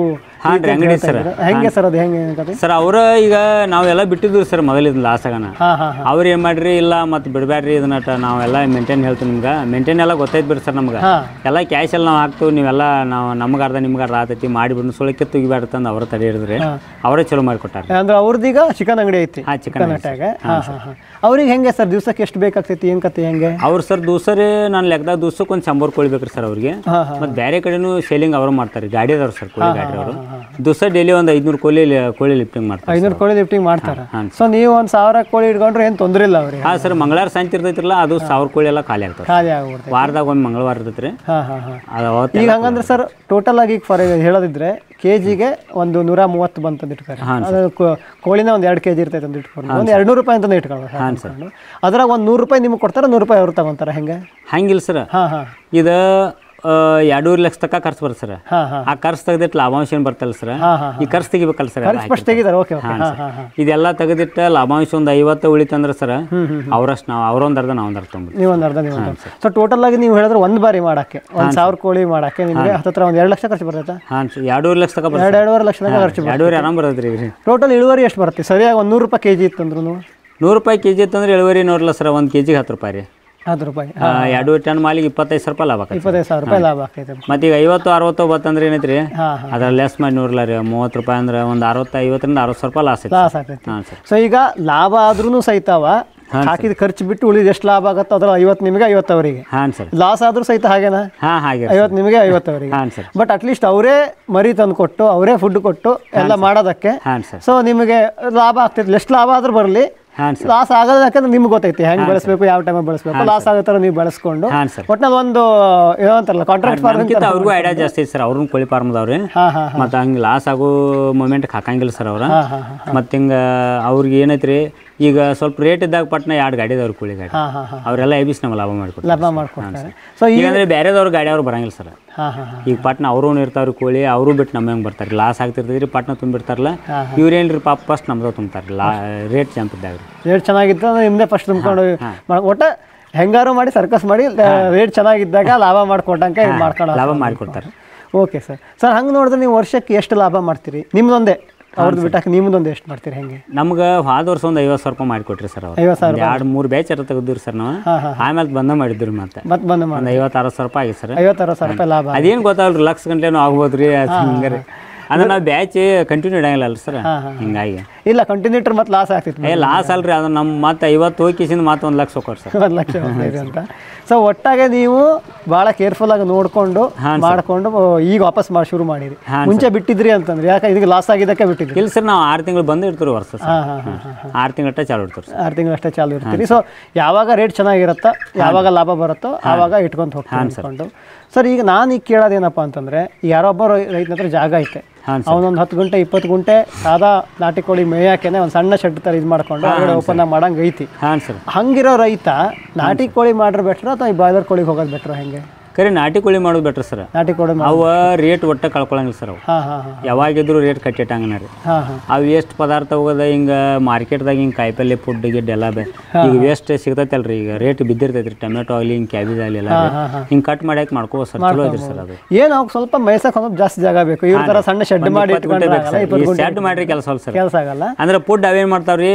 ಹಾಂ ರೀ ಅಂಗಡಿ ಸರ್ ಹೆಂಗೆ ಸರ್ ಅದು ಹೆಂಗೆ ಕತೆ ಸರ್ ಅವ್ರ ಈಗ ನಾವೆಲ್ಲ ಬಿಟ್ಟಿದ್ವಿ ಸರ್ ಮೊದಲಿದ್ ಲಾಸ್ ಆಗನ ಹಾಂ ಹಾಂ ಹಾಂ ಅವ್ರು ಏನು ಮಾಡ್ರಿ ಇಲ್ಲ ಮತ್ತೆ ಬಿಡಬೇಡ್ರಿ ಇದನ್ನ ಟ- ನಾವೆಲ್ಲ ಮೇಂಟೈನ್ ಹೇಳ್ತೀವಿ ನಿಮ್ಗೆ ಮೇಂಟೈನ್ ಎಲ್ಲ ಗೊತ್ತೈತೆ ಬಿಡ್ರಿ ಸರ್ ನಮ್ಗೆ ಹಾಂ ಎಲ್ಲ ಕ್ಯಾಶ್ ಎಲ್ಲ ನಾವು ಹಾಕ್ತೀವಿ ನೀವೆಲ್ಲ ನಾವು ನಮ್ಗೆ ಅರ್ಧ ನಿಮ್ಗೆ ಅರ್ಧ ಆತೈತಿ ಮಾಡಿಬಿಟ್ಟು ಸುಳಕ್ಕೆ ತೆಗಿಬೇಡ ತಂದು ಅವ್ರ ತಡೆ ಹಿಡಿದ್ರಿ ಅವರೇ ಚಲೋ ಮಾಡಿಕೊಟ್ಟಾರೆ ಅಂದ್ರೆ ಅವ್ರದ್ದೀಗ ಚಿಕನ್ ಅಂಗಡಿ ಐತಿ ಹಾಂ ಚಿಕನ್ ಕರ್ನಾಟಕ ಹಾಂ ಹಾಂ ಹಾಂ ಅವ್ರಿಗೆ ಹೆಂಗೆ ಸರ್ ದಿವ್ಸಕ್ಕೆ ಎಷ್ಟು ಬೇಕಾಗ್ತೈತಿ ಏನು ಕತೆ ಹೆಂಗೆ ಅವ್ರು ಸರ್ ದೂಸರಿ ನಾನು ಲೆಕ್ಕದಾಗ ದೂಸಕ್ಕೆ ಒಂದು ಶಂಬರ್ ಕೋಳಿ ಬೇಕ್ರಿ ಸರ್ ಅವ್ರಿಗೆ ಹಾಂ ಹಾಂ ಮತ್ತು ಬೇರೆ ಕಡೆನೂ ಸೇಲಿಂಗ್ ಅವರು ಮಾಡ್ತಾರೆ ಗಾಡಿ ಅದಾವ್ರು ಸರ್ ಕೋಳಿ ಗಾಡಿ ಅವರು ದಿವಸ ಡೈಲಿ ಒಂದು ಐದುನೂರು ಕೋಳಿ ಲಿ- ಕೋಳಿ ಲಿಫ್ಟಿಂಗ್ ಮಾಡ್ತಾರೆ ಐನೂರು ಕೋಳಿ ಲಿಫ್ಟಿಂಗ್ ಮಾಡ್ತಾರೆ ಹಾಂ ಸೊ ನೀವು ಒಂದು ಸಾವಿರ ಕೋಳಿ ಇಟ್ಕೊಂಡ್ರೆ ಏನು ತೊಂದರೆ ಇಲ್ಲ ಅವ್ರಿಗೆ ಹಾಂ ಸರ್ ಮಂಗಳವಾರ ಸಂತೆ ಇರ್ತೈತ್ರಲ್ಲ ಅದು ಸಾವಿರ ಕೋಳಿ ಎಲ್ಲ ಖಾಲಿ ಆಗ್ತವೆ ಖಾಲಿ ಆಗ್ಬಿಡ್ತೈತೆ ವಾರದಾಗ ಒಂದು ಮಂಗಳವಾರ ಇರ್ತೈತ್ರಿ ಹಾಂ ಹಾಂ ಹಾಂ ಅದು ಅವತ್ತು ಈಗ ಹಂಗಂದ್ರೆ ಸರ್ ಟೋಟಲ್ ಆಗಿ ಫಾರ್ ಹೇಳೋದಿದ್ರೆ ಕೆ ಜಿಗೆ ಒಂದು ನೂರ ಮೂವತ್ತು ಬಂತಂದು ಇಟ್ತಾರೆ ಅದು ಕೋ- ಕೋಳಿನ ಒಂದು ಎರಡು ಕೆ ಜಿ ಇರ್ತೈತೆ ಅಂತ ಇಟ್ಕೊಂಡು ಒಂದು ಎರಡು ನೂರು ರೂಪಾಯಿ ಅಂತಂದು ಇಟ್ಕೊಳ್ಳೋದು ಇಟ್ಕೊಂಡು ಅದ್ರಾಗ ಒಂದು ನೂರು ರೂಪಾಯಿ ನಿಮ್ಗೆ ಕೊಡ್ತಾರೆ ನೂರು ರೂಪಾಯಿ ಅವ್ರು ತಗೊಂತಾರೆ ಹೆಂಗೆ ಹಂಗಿಲ್ಲ ಸರ್ ಹಾಂ ಹಾಂ ಇದು ಆ, ಎರಡೂವರೆ ಲಕ್ಷ ತನಕ ಖರ್ಚು ಬರುತ್ತೆ ಸರ್ ಹಾಂ ಹಾಂ ಆ ಖರ್ಚು ತೆಗೆದಿಟ್ಟು ಲಾಭಾಂಶ ಏನು ಬರ್ತಲ್ಲ ಸರ್ ಹಾಂ ಹಾಂ ಈ ಖರ್ಚು ತೆಗಿಬೇಕಲ್ಲ ಸರ್ ಎಲ್ಲ ಫಸ್ಟ್ ತೆಗಿತಾರೆ ಓಕೆ ಓಕೆ ಹಾಂ ಹಾಂ ಸರ್. ಹಾಂ ಹಾಂ ಇದೆಲ್ಲ ತೆಗೆದಿಟ್ಟು ಲಾಭಾಂಶ ಒಂದು ಐವತ್ತು ಉಳಿತಂದ್ರೆ ಸರ್ ಅವರಷ್ಟು ನಾವು ಅವರೊಂದು ಅರ್ಧ ನಾವು ಒಂದು ಅರ್ಧ ತೊಗೊಂಬಿಡ್ತೀವಿ ನೀವು ಒಂದು ಅರ್ಧ ನೀವು ಒಂದು ಸೊ ಟೋಟಲ್ ಆಗಿ ನೀವು ಹೇಳಿದ್ರೆ ಒಂದು ಬಾರಿ ಮಾಡಕ್ಕೆ ಒಂದು ಸಾವಿರ ಕೋಳಿ ಮಾಡಕ್ಕೆ ನಿಮಗೆ ಹತ್ತತ್ರ ಒಂದು ಎರಡು ಲಕ್ಷ ಖರ್ಚು ಬರ್ತೈತಾ ಹಾಂ ಸರ್ ಎರಡೂವರೆ ಲಕ್ಷ ತನಕ ಬರುತ್ತೆ ಎರಡು ಎರಡೂವರೆ ಲಕ್ಷ ತನಕ ಖರ್ಚು ಎರಡೂವರೆ ಆರಾಮ್ ಬರ್ತೈತೆ ರೀ ಟೋಟಲ್ ಇಳುವರಿ ಎಷ್ಟು ಬರುತ್ತೆ ಸರಿಯಾಗಿ ಒಂದು ನೂರು ರೂಪಾಯಿ ಕೆ ಜಿ ಇತ್ತಂದ್ರು ನೂರು ರೂಪಾಯಿ ಕೆ ಜಿ ಇತ್ತಂದ್ರೆ ಇಳುವರಿ ನೋಡಲ್ಲ ಸರ್ ಒಂದು ಕೆ ಜಿಗೆ ಹತ್ತು ರೂಪಾಯಿ ರೀ ಹತ್ತು ರೂಪಾಯಿ ಆ, ಎರಡೂವರೆ ಟನ್ ಮಾಲಿಗೆ ಇಪ್ಪತ್ತೈದು ಸಾವಿರ ರೂಪಾಯಿ ಲಾಭ ಆಕೈತೆ ಇಪ್ಪತ್ತೈದು ಸಾವಿರ ರೂಪಾಯಿ ಲಾಭ ಆಗ್ತೈತೆ ಮತ್ತು ಈಗ ಐವತ್ತು ಅರವತ್ತು ಬತ್ತಂದ್ರೆ ಏನೈತೆ ರೀ ಹಾಂ ಹಾಂ ಅದ್ರಲ್ಲಿ ಲೆಸ್ ಮಾಡಿ ನೋಡ್ಲ ರೀ ಮೂವತ್ತು ರೂಪಾಯಿ ಅಂದ್ರೆ ಒಂದು ಅರವತ್ತು ಐವತ್ತರಿಂದ ಅರವತ್ತು ಸಾವಿರ ರೂಪಾಯಿ ಲಾಸ್ ಐತೆ ಲಾಸ್ ಆಗ್ತೈತಿ ಹಾಂ ಸರ್ ಸೊ ಈಗ ಲಾಭ ಆದ್ರೂ ಸಹಿತವ ಹಾಕಿದ ಖರ್ಚು ಬಿಟ್ಟು ಉಳಿದ ಎಷ್ಟು ಲಾಭ ಆಗುತ್ತೋ ಅದ್ರ ಐವತ್ತು ನಿಮಗೆ ಐವತ್ತು ಅವರಿಗೆ ಹಾಂ ಸರ್ ಲಾಸ್ ಆದ್ರೂ ಸಹಿತ ಹಾಗೇನಾ ಹಾಂ ಹಾಗೆ ಐವತ್ತು ನಿಮಗೆ ಐವತ್ತು ಅವರಿಗೆ ಹಾಂ ಸರ್ ಬಟ್ ಅಟ್ಲೀಸ್ಟ್ ಅವರೇ ಮರಿ ತಂದು ಕೊಟ್ಟು ಅವರೇ ಫುಡ್ ಕೊಟ್ಟು ಎಲ್ಲ ಮಾಡೋದಕ್ಕೆ ಹಾಂ ಸರ್ ಸೊ ನಿಮಗೆ ಲಾಭ ಆಗ್ತೈತಿ ಎಷ್ಟು ಲಾಭ ಆದ್ರೂ ಬರಲಿ ಹಾಂ ಸರ್ ಲಾಸ್ ಆಗೋದು ಯಾಕಂದ್ರೆ ನಿಮ್ಗೆ ಗೊತ್ತೈತಿ ಹೆಂಗೆ ಬೆಳೆಸ್ಬೇಕು ಯಾವ ಟೈಮಲ್ಲಿ ಬೆಳೆಸ್ಬೇಕು ಲಾಸ್ ಆಗೋ ಥರ ನೀವು ಬೆಳೆಸ್ಕೊಂಡು ಹಾಂ ಸರ್ ಒಟ್ನಲ್ಲಿ ಒಂದು ಏನೋ ಅಂತಾರಲ್ಲ ಕಾಂಟ್ರಾಕ್ಟ್ ಫಾರ್ಮಿಂಗ್ ನಮ್ಗಿಂತ ಅವ್ರಿಗೂ ಐಡಿಯಾ ಜಾಸ್ತಿ ಐತೆ ಸರ್ ಅವ್ರನ್ನ ಕೋಳಿ ಫಾರ್ಮ್ದವ್ರಿ ಹಾಂ ಹಾಂ ಮತ್ತು ಹಂಗೆ ಲಾಸ್ ಆಗೋ ಮೊಮೆಂಟ್ಗೆ ಹಾಕಂಗಿಲ್ಲ ಸರ್ ಅವ್ರ ಹಾಂ ಹಾಂ ಹಾಂ ಮತ್ತು ಹಿಂಗೆ ಅವ್ರಿಗೆ ಏನೈತೆ ರೀ ಈಗ ಸ್ವಲ್ಪ ರೇಟ್ ಇದ್ದಾಗ ಪಟ್ನ ಎರಡು ಗಾಡಿ ಅದಾವ್ರಿ ಕೋಳಿ ಗಾಡಿ ಹಾಂ ಹಾಂ ಹಾಂ ಅವರೆಲ್ಲ ಎಬಿಸ್ ನಮ್ಗೆ ಲಾಭ ಮಾಡಿಕೊಡ್ತಾರೆ ಲಾಭ ಮಾಡ್ಕೊಡ್ತಾರೆ ಸೊ ಈ ಈಗ ಅಂದ್ರೆ ಬೇರೆದವ್ರು ಗಾಡಿ ಅವ್ರು ಬರಂಗಿಲ್ಲ ಸರ್ ಹಾಂ ಹಾಂ ಹಾಂ ಈಗ ಪಟ್ನ ಅವರು ಇರ್ತಾವ್ರಿ ಕೋಳಿ ಅವರು ಬಿಟ್ಟು ನಮ್ಮ ಹೆಂಗೆ ಬರ್ತಾರೆ ಲಾಸ್ ಆಗ್ತಿರ್ತೈತಿ ಪಟ್ನ ತುಂಬಿರ್ತಾರಲ್ಲ ಹಾಂ, ಇವ್ರೇನ್ರಿ ಪಾಪ ಫಸ್ಟ್ ನಮ್ದು ತುಂಬ್ತಾರೆ ಲಾ ರೇಟ್ ಜಂಪ್ ಇದ್ದಾಗ ರೀ ರೇಟ್ ಚೆನ್ನಾಗಿತ್ತು ಅಂದ್ರೆ ನಿಮ್ಮದೇ ಫಸ್ಟ್ ತುಂಬ್ಕೊಂಡು ಮಾಡ್- ಒಟ್ಟು ಹೆಂಗಾರು ಮಾಡಿ ಸರ್ಕಸ್ ಮಾಡಿ ರೇಟ್ ಚೆನ್ನಾಗಿದ್ದಾಗ ಲಾಭ ಮಾಡ್ಕೊಟ್ಟಂಗೆ ಇದು ಮಾಡ್ಕೊಂಡು ಲಾಭ ಮಾಡಿಕೊಡ್ತಾರೆ ಓಕೆ ಸರ್ ಸರ್ ಹಂಗೆ ನೋಡಿದ್ರೆ ನೀವು ವರ್ಷಕ್ಕೆ ಎಷ್ಟು ಲಾಭ ಮಾಡ್ತೀರಿ ನಿಮ್ದೊಂದೇ ಅವ್ರದ್ದು ಬಿಟ್ಟಾಕ ನಿಮ್ದೊಂದು ಎಷ್ಟು ಮಾಡ್ತೀರಿ ಹೆಂಗೆ ನಮ್ಗೆ ಹೋದ ವರ್ಷ ಒಂದು ಐವತ್ತು ಸಾವಿರ ರೂಪಾಯಿ ಮಾಡಿಕೊಟ್ರಿ ಸರ್ ಅವ್ರು ಐವತ್ತು ಸಾವಿರ ಎರಡು ಮೂರು ಬ್ಯಾಚ್ ಅರ ತೆಗೆದ್ರಿ ಸರ್ ನಾವು ಹಾಂ ಹಾಂ ಆಮೇಲೆ ಬಂದ ಮಾಡಿದ್ರಿ ಮತ್ತೆ ಮತ್ತೆ ಬಂದು ಮಾಡಿ ಒಂದು ಐವತ್ತು ಅರವತ್ತು ಸಾವಿರ ರೂಪಾಯಿ ಆಗಿದೆ ಸರ್ ಐವತ್ತು ಅರವತ್ತು ಸಾವಿರ ರೂಪಾಯಿ ಲಾಭ ಅದೇನು ಗೊತ್ತಾಗಲ್ರಿ ಲಕ್ಷ ಗಂಟೆನೂ ಆಗ್ಬೋದು ರೀ ಅದು ಹಿಂಗೆ ರೀ ಅಂದ್ರೆ ನಾವು ಬ್ಯಾಚ್ ಕಂಟಿನ್ಯೂ ಇಡಂಗಿಲ್ಲ ಅಲ್ಲ ಸರ್ ಹಿಂಗಾಗಿ ಇಲ್ಲ ಕಂಟಿನ್ಯೂಟರ್ ಮತ್ತೆ ಲಾಸ್ ಆಗ್ತಿತ್ತು ಏ ಲಾಸ್ ಅಲ್ರಿ ಅದು ನಮ್ಮ ಮತ್ತೆ ಐವತ್ತು ಹೋಗಿಸಿಂದ ಮತ್ತೆ ಒಂದು ಲಕ್ಷ ಹೋಗ್ರಿ ಸರ್ ಒಂದು ಲಕ್ಷ ಹೋಗ್ತೈತೆ ಅಂತ ಸೊ ಒಟ್ಟಾಗೆ ನೀವು ಭಾಳ ಕೇರ್ಫುಲ್ ಆಗಿ ನೋಡಿಕೊಂಡು ಮಾಡಿಕೊಂಡು ಈಗ ವಾಪಸ್ ಮಾಡಿ ಶುರು ಮಾಡಿರಿ ಮುಂಚೆ ಬಿಟ್ಟಿದ್ರಿ ಅಂತಂದ್ರೆ ಯಾಕೆ ಇದಕ್ಕೆ ಲಾಸ್ ಆಗಿದ್ದಕ್ಕೆ ಬಿಟ್ಟಿದ್ರಿ ಇಲ್ಲ ಸರ್ ನಾವು ಆರು ತಿಂಗಳು ಬಂದು ಇರ್ತೀವಿ ವರ್ಷ ಸರ್ ಹಾಂ ಹಾಂ ಹಾಂ ಹಾಂ ಆರು ತಿಂಗಳಟ್ಟ ಚಾಲು ಇಡ್ತೀವಿ ಸರ್ ಆರು ತಿಂಗಳಷ್ಟೇ ಚಾಲು ಇರ್ತೀರಿ ಸೊ ಯಾವಾಗ ರೇಟ್ ಚೆನ್ನಾಗಿರುತ್ತೋ ಯಾವಾಗ ಲಾಭ ಬರುತ್ತೋ ಆವಾಗ ಇಟ್ಕೊಂತ ಹೋಗ್ತೀನಿ ಅನ್ಕೊಂಡು ಸರ್ ಈಗ ನಾನು ಈಗ ಕೇಳೋದೇನಪ್ಪ ಅಂತಂದ್ರೆ ಯಾರೋ ಒಬ್ಬ ರೈ- ರೈತನ ಹತ್ರ ಜಾಗ ಐತೆ ಹಾಂ ಅವನೊಂದು ಹತ್ತು ಗುಂಟೆ ಇಪ್ಪತ್ತು ಗುಂಟೆ ಸಾದಾ ನಾಟಿ ಕೋಳಿ ಮೇಯಾಕೆನೆ ಒಂದು ಸಣ್ಣ ಶೆಡ್ ಥರ ಇದು ಮಾಡ್ಕೊಂಡು ಹೊರಗಡೆ ಓಪನ್ ಆಗಿ ಮಾಡಂಗೆ ಐತಿ ಹಾಂ ಸರ್ ಹಂಗಿರೋ ರೈತ ನಾಟಿ ಕೋಳಿ ಮಾಡ್ರೆ ಬೆಟ್ರ ಅಥವಾ ಈ ಬಾಯ್ಲರ್ ಕೋಳಿಗೆ ಹೋಗೋದು ಬೆಟ್ರ ಹೆಂಗೆ ಕರೆ ನಾಟಿ ಕೋಳಿ ಮಾಡೋದು ಬೆಟ್ರ್ ಸರ್ ನಾಟಿ ಕೋಳಿ ಅವ ರೇಟ್ ಒಟ್ಟ ಕಳ್ಕೊಳಂಗಿಲ್ಲ ಸರ್ ಅವು ಹಾಂ ಹಾಂ ಹಾಂ ಯಾವಾಗಿದ್ರು ರೇಟ್ ಕಟ್ಟಿಟ್ಟಂಗನ ರೀ ಹಾಂ ಹಾಂ ಅವು ವೇಸ್ಟ್ ಪದಾರ್ಥ ಹೋಗೋದ ಹಿಂಗೆ ಮಾರ್ಕೆಟ್ದಾಗ ಹಿಂಗೆ ಕಾಯಿಪಲ್ಲೆ ಫುಡ್ ಗಿಡ್ ಎಲ್ಲ ಬೆ ಈಗ ವೇಸ್ಟ್ ಸಿಗ್ತೈತಲ್ರಿ ಈಗ ರೇಟ್ ಬಿದ್ದಿರ್ತೈತಿ ರೀ ಟೊಮೆಟೊ ಆಗಲಿ ಹಿಂಗೆ ಕ್ಯಾಬೇಜ್ ಆಗಲಿ ಎಲ್ಲ ಹಿಂಗೆ ಕಟ್ ಮಾಡ್ಯಾಕ ಮಾಡ್ಕೋ ಸರ್ ಚಲೋ ಐತ್ರಿ ಸರ್ ಅದು ಏನು ಅವ್ಕೆ ಸ್ವಲ್ಪ ಮೇಯ್ಸಕ್ಕೆ ಒಂದು ಜಾಸ್ತಿ ಜಾಗ ಬೇಕು ಇವ್ರ ಥರ ಸಣ್ಣ ಶೆಡ್ ಮಾಡಿ ಇಪ್ಪತ್ತು ಗುಂಟೆ ಇಟ್ಕೊಂಡ್ರೆ ಬೇಕು ಆಗಲ್ಲ, ಸರ್ ಇಪ್ಪತ್ತು ಈ ಗುಂಟೆ ಶೆಡ್ ಮಾಡ್ರಿ ಕೆಲಸ ಅಲ್ಲ ಸರ್ ಕೆಲಸ ಆಗಲ್ಲ ಅಂದ್ರೆ ಫುಡ್ ಅವೇನು ಮಾಡ್ತಾವ್ರಿ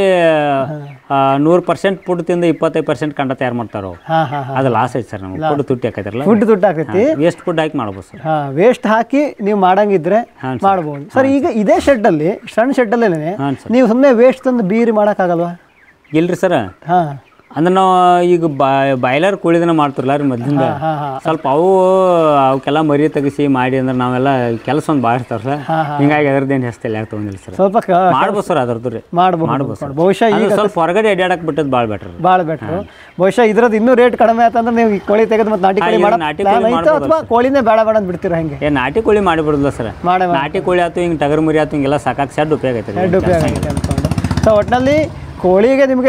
ನೂರು ಪರ್ಸೆಂಟ್ ಫುಡ್ ತಿಂದು ಇಪ್ಪತ್ತೈದು ಪರ್ಸೆಂಟ್ ಕಂಡ ತಯಾರು ಮಾಡ್ತಾರ ಅವು ಹಾಂ ಹಾಂ ಹಾಂ ಅದು ಲಾಸ್ ಐತೆ ಸರ್ ನಮ್ಗೆ ಫುಡ್ ತುಟ್ಟಿ ಹಾಕೈತಿರಲ್ಲ ಫುಡ್ ದುಡ್ಡು ಆಗ್ತೈತಿ ವೇಸ್ಟ್ ಫುಡ್ ಹಾಕಿ ಮಾಡ್ಬೋದು ಸರ್ ಹಾಂ ವೇಸ್ಟ್ ಹಾಕಿ ನೀವು ಮಾಡಂಗಿದ್ರೆ ಹಾಂ ಮಾಡ್ಬೋದು ಸರ್ ಈಗ ಇದೇ ಶೆಡ್ಡಲ್ಲಿ ಸಣ್ಣ ಶೆಡ್ಡಲ್ಲೇ ಹಾಂ ಸರ್ ನೀವು ಸುಮ್ಮನೆ ವೇಸ್ಟ್ ತಂದು ಬೀರಿ ಮಾಡೋಕ್ಕಾಗಲ್ವಾ ಇಲ್ರಿ ಸರ್ ಹಾಂ ಅಂದ್ರೆ ನಾವು ಈಗ ಬಾಯ್ಲರ್ ಕೋಳಿದನ ಮಾಡ್ತಿರಲ್ಲ ರೀ ಮೊದ್ಲಿಂದ ಹಾಂ ಹಾಂ ಸ್ವಲ್ಪ ಅವು ಅವಕ್ಕೆಲ್ಲ ಮರಿ ತೆಗಿಸಿ ಮಾಡಿ ಅಂದ್ರೆ ನಾವೆಲ್ಲ ಕೆಲಸ ಒಂದು ಭಾಳ ಇರ್ತಾವ ಸರ್ ಹಿಂಗಾಗಿ ಅದ್ರದ್ದೇನು ಹೆಸ್ತಿಲ್ಲ ಯಾಕೆ ತೊಗೊಂಡಿಲ್ಲ ಸರ್ ಸ್ವಲ್ಪ ಕ- ಮಾಡ್ಬೋದು ಸರ್ ಅದ್ರದ್ದು ರೀ ಮಾಡ್ಬೋದು ಮಾಡ್ಬೋದು ಸರ್ ಬಹುಶಃ ಈಗ ಅದು ಸ್ವಲ್ಪ ಹೊರಗಡೆ ಅಡ್ಡಾಡಕ್ ಬಿಟ್ಟದ್ದು ಭಾಳ ಬೆಟ್ರ್ ಭಾಳ ಬೆಟ್ರು ಬಹುಶಃ ಇದ್ರದ್ದು ಇನ್ನೂ ರೇಟ್ ಕಡಿಮೆ ಆಯ್ತಂದ್ರೆ ನೀವು ಈ ಕೋಳಿ ತೆಗೆದು ಮತ್ತೆ ನಾಟಿ ಕೋಳಿ ಈಗ ಮಾಡೋ ನಾಟಿ ಪ್ಲಾನ್ ಕೋಳಿ ಐತೋ ಅಥವಾ ಕೋಳಿನೇ ಬೇಡ ಬೇಡ ಅಂತ ಬಿಡ್ತೀರಾ ಹೆಂಗೆ ಏ ನಾಟಿ ಕೋಳಿ ಮಾಡಿಬಿಡಲ್ಲ ಸರ್ ಮಾಡೇ ನಾಟಿ ಕೋಳಿ ಆಯ್ತು ಹಿಂಗೆ ಟಗರ್ ಮರಿ ಆಯ್ತು ಹಿಂಗೆಲ್ಲ ಸಾಕಾಗಿ ಸೆಡ್ ಉಪಯೋಗ ಐತೆ ಎರಡು ರೂಪಾಯಿ ಆಗುತ್ತೆ ಅಂದ್ಕೊಂಡು ಸೊ ಒಟ್ಟಿನಲ್ಲಿ ಕೋಳಿಗೆ ನಿಮಗೆ